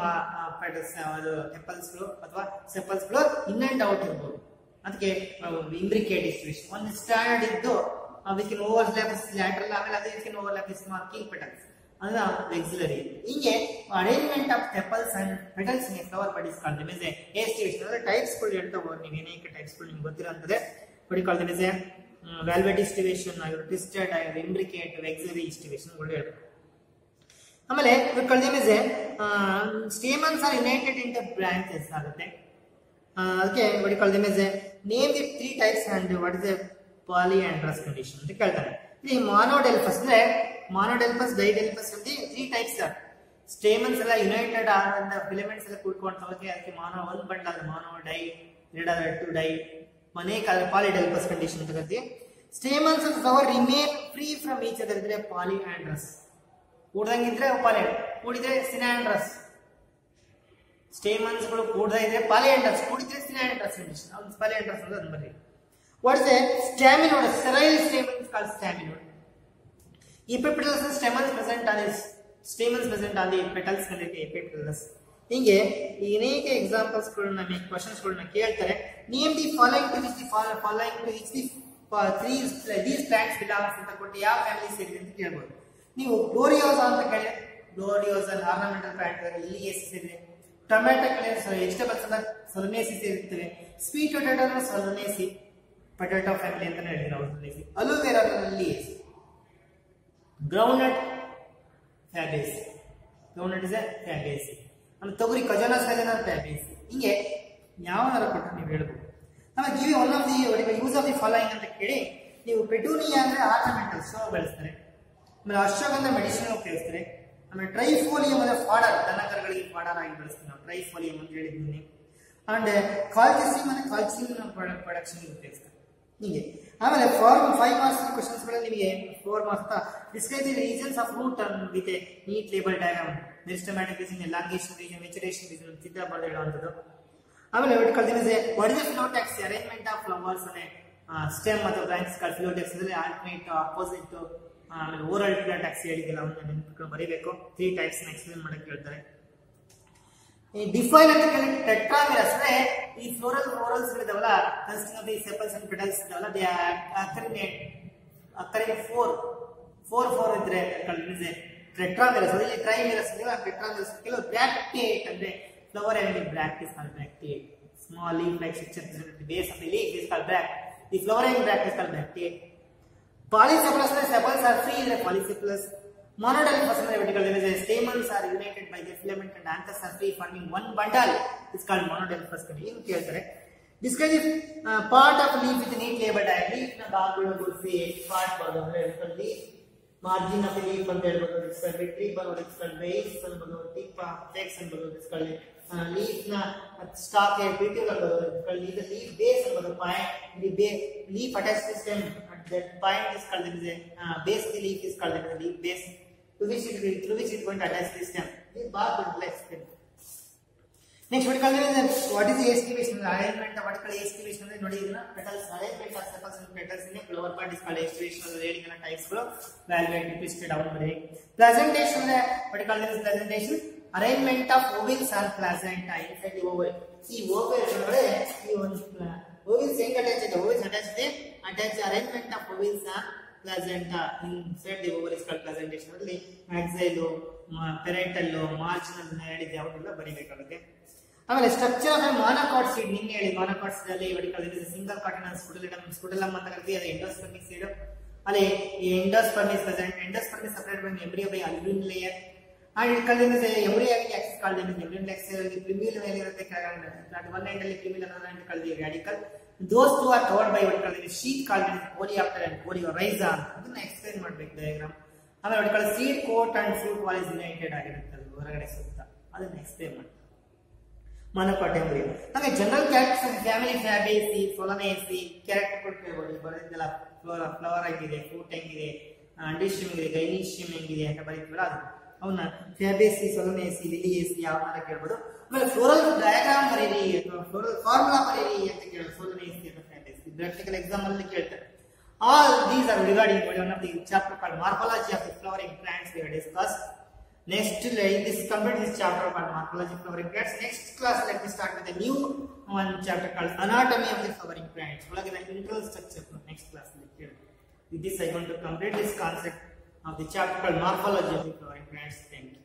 Speaker 1: ಅದು ಟೆಪಲ್ಸ್ಗಳು ಅಥವಾ ಸೆಪಲ್ಸ್ಗಳು ಇನ್ ಅಂಡ್ ಔಟ್ ಇರ್ಬೋದು ಅದಕ್ಕೆ ಇಂಬ್ರಿಕೇಟ್ ಡಿಸ್ಟ್ರಿಬ್ಯೂಷನ್ ಒಂದು ಸ್ಟ್ಯಾಂಡರ್ಡ್ ಇದ್ದು within overlap lateral ಆಮೇಲೆ ಅದೇ within overlap is marking petals ಅಂದ್ರೆ ಎಕ್ಸಿಲರಿ ಹಿಂಗೆ arrangement of tepals and petals in flower bodies call them is aestivation ಅಂದ್ರೆ ಟೈಪ್ಸ್ಗಳು ಹೇಳ್ತಾ ಹೋಗಿ ನೀವು ಏನೇಕ ಟೈಪ್ಸ್ಗಳು ನಿಮ್ಗೆ ಗೊತ್ತಿರೋಂಥದ್ದೇ ಬಡಿ ಕಾಲ್ ದಮ್ ಇಸ್ ಎ ವ್ಯಾಲ್ವೆಟ್ ಡಿಸ್ಟಿವೇಷನ್ ಆಗಿರೋ ಟ್ವಿಸ್ಟೆಡ್ ಆಗಿರೋ ಇಂಬ್ರಿಕೇಟ್ ಎಕ್ಸಿಲರಿ ಡಿಸ್ಟಿವೇಷನ್ಗಳು ಹೇಳ್ಬೇಕು ಆಮೇಲೆ ಕಳ್ದಿಮಿಸ್ stamens are united in the branches ಆಗುತ್ತೆ ಆ, ಅದಕ್ಕೆ ಬಡಿ ಕಳ್ದಿಮಿಸ್ name the three types and what is a polyandrous condition ಅಂತ ಕೇಳ್ತಾರೆ ಇಲ್ಲಿ ಮಾನೋಡೆಲ್ಫಸ್ ಅಂದ್ರೆ ಮಾನೋಡೆಲ್ಫಸ್ ಡೈಡೆಲ್ಫಸ್ ಅಂತ ತ್ರೀ ಟೈಪ್ಸ್ ಆರ್ ಸ್ಟೇಮನ್ಸ್ ಎಲ್ಲ ಯುನೈಟೆಡ್ ಆದ ಫಿಲಮೆಂಟ್ಸ್ ಎಲ್ಲ ಕೂಡ್ಕೊಂಡ್ಸೋಕೆ ಅದಕ್ಕೆ ಮಾನೋ ಒಂದ್ ಬಂಡ್ ಆದ್ರೆ ಮಾನೋ ಡೈ ಎರಡಾದ್ರೆ ಟು ಡೈ ಅನೇಕ ಪಾಲಿಡೆಲ್ಫಸ್ ಕಂಡೀಷನ್ ಅಂತ ಕರಿತೀವಿ stamens of flower remain free from each other ಇದ್ರೆ ಪಾಲಿಯಾಂಡ್ರಸ್ ಕೂಡ್ದಂಗಿದ್ರೆ ಪಾಲಿಯಂಡ್ ಕೂಡಿದ್ರೆ ಸಿನಾಂಡ್ರಸ್ ಸ್ಟೇಮನ್ಸ್ಗಳು ಕೂಡದ ಇದ್ರೆ ಪಾಲಿಯಾಂಡ್ರಸ್ ಕೂಡಿದ್ರೆ ಸಿನಾಂಡ್ರಸ್ ಕಂಡೀಷನ್ ಅವ್ನು ಪಾಲಿಯಾಂಡ್ರಸ್ ಅಂದ್ರೆ ಅದನ್ನ ಬರ್ರಿ what is staminode sterile stamens call staminode Epipetals and stamens present on his stamens present on the petals ಕರೀತೀವಿ epipetals ಹಿಂಗೆ ಈ ಅನೇಕ ಎಕ್ಸಾಂಪಲ್ಸ್ ಗಳನ್ನ ಕ್ವಶನ್ಸ್ ಗಳನ್ನ ಕೇಳ್ತಾರೆ name the following to which the following to which the three these plants belongs ಅಂತ ಕೊಟ್ಟು ಯಾವ ಫ್ಯಾಮಿಲಿ ಸೇರಿದೆ ಅಂತ ಕೇಳ್ಬೋದು ನೀವು ಗ್ಲೋರಿಯೋಸ ಅಂತ ಕೇಳಿ ಗ್ಲೋರಿಯೋಸ ಆರ್ನಮೆಂಟಲ್ ಪ್ಲಾಂಟ್ ಇಲ್ಲಿ ಸೇರಿದೆ ಟೊಮ್ಯಾಟೊ ಕಳೆ ವೆಜಿಟೇಬಲ್ಸ್ ಅಂತ ಸೊಲನೇಸಿ ಸೇರಿರ್ತವೆ sweet potato Solanaceae potato family ಅಂತ ಹೇಳಿದ್ರೆ ನಾವು ಸೊಲನೇಸಿ ಅಲೋವೆರಾದಲ್ಲಿ groundnut Fabaceae groundnut is a Fabaceae ಆಮೇಲೆ ತೊಗರಿ ಖಜಾನ ಸಜನ ಫ್ಯಾಬೇಸಿ ಹಿಂಗೆ ಯಾವನಾರ ಕೊಟ್ಟರೆ ನೀವು ಹೇಳ್ಬೋದು ಆಮೇಲೆ give one of the use of the following ಅಂತ ಕೇಳಿ ನೀವು ಪೆಟೂನಿಯಾ ಅಂದ್ರೆ ಆರ್ನಮೆಂಟಲ್ ಶೋ ಬೆಳೆಸ್ತಾರೆ ಆಮೇಲೆ ಅಶ್ವಗಂಧ ಮೆಡಿಸಿನ್ ಉಪಯೋಗಿಸ್ತಾರೆ ಆಮೇಲೆ ಟ್ರೈಫೋಲಿಯಂ ಅಂದ್ರೆ ಫಾಡರ್ ದನಕರುಗಳಿಗೆ ಫಾಡರ್ ಆಗಿ ಬೆಳೆಸ್ತೀವಿ ನಾವು ಟ್ರೈಫೋಲಿಯಂ ಅಂತ ಹೇಳಿದ್ದೀನಿ ಅಂಡ್ ಕಾಲ್ಚಿಸಿಮ್ ಅಂದ್ರೆ ಕಾಲ್ಚಿಯಂ ಪ್ರೊಡಕ್ಷನ್ ಉಪಯೋಗಿಸ್ತಾರೆ ಹೀಗೆ ಆಮೇಲೆ ಫಾರ್ ಫೈವ್ ಮಾರ್ಕ್ಸ್ ಕ್ವಶನ್ಸ್ ಗಳಲ್ಲಿ ನಿಮಗೆ four marks describe the regions of root with a neat label diagram meristematic region elongation region maturation region ಚಿತ್ರ ಬರೆದಿಡುವಂಥದ್ದು ಆಮೇಲೆ ಒಟ್ಟು ಕಲ್ತಿನಿದೆ what is phyllotaxis arrangement of flowers on a stem ಅಥವಾ ಬ್ರಾಂಚ್ ಕಾಲ್ ಫ್ಲೋಟ್ಯಾಕ್ಸ್ ಅಂದ್ರೆ alternate opposite ಆಮೇಲೆ whorl ಟ್ಯಾಕ್ಸ್ ಹೇಳಿದಿಲ್ಲ ಅವನ್ನ ನೆನ್ಪಿಟ್ಕೊಂಡು ಬರೀಬೇಕು ತ್ರೀ ಟೈಪ್ಸ್ ಎಕ್ಸ್ಪ್ಲೇನ್ ಮಾಡಕ್ಕೆ ಹೇಳ್ತಾರೆ ಈ ಡಿಫೈನ್ ಅಂತ ಕೇಳಿ ಟೆಟ್ರಾಮಿರಸ್ ಅಂದ್ರೆ ಈ ಫ್ಲೋರಲ್ ಓರಲ್ಸ್ ಇದಾವಲ್ಲ consisting of the sepals and petals ಇದಾವಲ್ಲ ದೇ ಅಕರಿನೇಟ್ ಅಕರಿನ ಫೋರ್ ಫೋರ್ ಫೋರ್ ಇದ್ರೆ ಕಲ್ತಿದೆ ಟೆಟ್ರಾಮಿರಸ್ ಅದೇ ಟ್ರೈಮಿರಸ್ ಇದೆಯಲ್ಲ ಟೆಟ್ರಾಮಿರಸ್ ಕೆಲವು ಬ್ರಾಕ್ಟೇಟ್ ಅಂದ್ರೆ flower and bract is called bracteate small leaf like structure the base of the leaf is called bract the flowering bract is called bracteate Polycephalus ಅಂದ್ರೆ sepals are free in the polycephalus. Monodelphous ಅಂದ್ರೆ vertical there is a stamens are united by the filament and anthers are free forming one bundle. It's called monodelphous ಕಂಡು ಏನು ಕೇಳ್ತಾರೆ Describe the uh, part of leaf with neat label diagram. Leaf ನ ಭಾಗಗಳು ಗುರುಸಿ part ಭಾಗ ಅಂದ್ರೆ ಹೇಳ್ಕೊಂಡು margin of leaf ಅಂತ ಹೇಳ್ಬೋದು ಇಸ್ಕೊಳ್ಳಿ ಟ್ರೀಪ್ ಅನ್ನೋದು ಇಸ್ಕೊಳ್ಳಿ ಬೇಸ್ ಅನ್ಬೋದು ಟಿಪ್ ಫ್ಲೇಕ್ಸ್ ಅನ್ಬೋದು ಇಸ್ಕೊಳ್ಳಿ ಲೀಫ್ ನ ಸ್ಟಾಕ್ ಬಿಟಿಲ್ ಅನ್ಬೋದು ಇಸ್ಕೊಳ್ಳಿ ಇದು ಲೀಫ್ ಬೇಸ್ ಅನ್ಬೋದು ಪಾಯಿಂಟ್ ಇಲ್ಲಿ ಬೇ leaf attach to stem that point is called is base the leaf is called is leaf base to which it will, through which it going to attach this stem. This bar will explain. Next what call is what is the estivation arrangement what call estivation ಅಂದ್ರೆ ನೋಡಿ ಇದನ್ನ petals arrangement of sepals and petals in a flower part is called estivation ಅಂದ್ರೆ ಹೇಳಿ ಇದನ್ನ types ಗಳು valvate twisted down ಬರೀ presentation ಅಂದ್ರೆ what call is presentation arrangement of ovals and placenta inside the oval see oval ಒಳಗಡೆ ಈ ಒಂದು ovals ಹೆಂಗ್ ಅಟ್ಯಾಚ್ ಇದೆ ovals ಅಟ್ಯಾಚ್ ಇದೆ attach arrangement of ovals and placenta inside the oval is called presentation ಅಲ್ಲಿ maxilla parietal marginal ಹೇಳಿದೆ ಅವನ್ನೆಲ್ಲ ಬರಿಬೇಕಾಗುತ್ತೆ ಆಮೇಲೆ ಸ್ಟ್ರಕ್ಚರ್ ಆಫ್ ಮಾನಕಾಟ್ ಸೀಡ್ ನಿನ್ನೆ ಹೇಳಿ ಮಾನಕಾಟ್ ಸೀಡ್ ಅಲ್ಲಿ ಹೊಡಿಕೊಳ್ಳಿ ಸಿಂಗಲ್ ಕಾಟನ್ ಸ್ಕುಟಲಿಡಮ್ ಸ್ಕುಟಲಮ್ ಅಂತ ಕರಿತೀವಿ ಅದು ಎಂಡೋಸ್ಪರ್ಮಿಕ್ ಸೀಡ್ ಅಲ್ಲಿ ಈ endosperm is present endosperm is separate by embryo by aleurone layer and it ಕಲ್ದಿನ ಎಂಬ್ರಿಯೋ ಆಗಿ ಆಕ್ಸಿಸ್ ಕಾಲ್ಡ್ ಎಂಬ್ರಿಯನ್ ಆಕ್ಸಿಸ್ ಅಲ್ಲಿ ಪ್ರಿಮಿಲ್ ಮೇಲೆ ಇರುತ್ತೆ ಕೆಳಗಡೆ ಅದು ಒನ್ ಎಂಡ್ ಅಲ್ಲಿ ಪ್ರಿಮಿಲ್ ಅನ್ನೋದು ಅಂತ ಕಲ್ದಿ radicle those two are covered by ಒಟ್ ಕಲ್ದಿನ sheath called coleoptile and coleorhiza ಅದನ್ನ ಎಕ್ಸ್ಪ್ಲೈನ್ ಮಾಡ್ಬೇಕು ಡಯಾಗ್ರಾಮ್ ಆಮೇಲೆ ಒಟ್ಕೊಳ್ಳಿ seed coat and fruit wall is united ಆಗಿರುತ್ತೆ ಅದು ಹೊರಗಡೆ ಸುತ್ತ ಅದನ್ನ ಎಕ್ಸ್ಪ್ಲೈನ್ ಮಾಡಿ ಮಾನಕೋಟೆ ಎಂಬ್ರಿಯೋ ಹಾಗೆ general characters family Fabaceae Solanaceae character ಕೊಟ್ಟಿರ್ಬೋದು ಬರೆದಿದ್ದೆಲ್ಲ ಫ್ಲೋರ್ ಫ್ಲವರ್ ಹೆಂಗಿದೆ ಫ್ರೂಟ್ ಹೆಂಗಿದೆ ಅಂಡಿಶಿಯಂ ಹೆಂಗಿದೆ ಗೈನೀಶಿಯಂ ಹೆಂಗಿದೆ ಅಂತ ಬರೀತೀವಲ್ಲ ಅದು ಅವನ್ನ ಫ್ಯಾಬೇಸಿ ಸೊಲನೇಸಿ ಲಿಲಿಯೇಸಿ ಯಾವ ತರ ಕೇಳ್ಬೋದು ಆಮೇಲೆ ಫ್ಲೋರಲ್ ಡಯಾಗ್ರಾಮ್ ಬರೀರಿ ಅಥವಾ ಫ್ಲೋರಲ್ ಫಾರ್ಮುಲಾ ಬರೀರಿ ಅಂತ ಕೇಳೋದು ಸೊಲನೇಸಿ ಅಥವಾ ಫ್ಯಾಬೇಸಿ ಪ್ರಾಕ್ಟಿಕಲ್ ಎಕ್ಸಾಮ್ ಅಲ್ಲಿ ಕೇಳ್ತಾರೆ All these are regarding one of the chapter called morphology of the flowering plants we have discussed. Next, in this complete this chapter called morphology of flowering plants. Next class, let me start with a new one chapter called anatomy of the flowering plants. ಒಳಗಿನ internal structure next class. With this, I want to complete this concept of the chapter called morphology of the flowering plants. Thank you.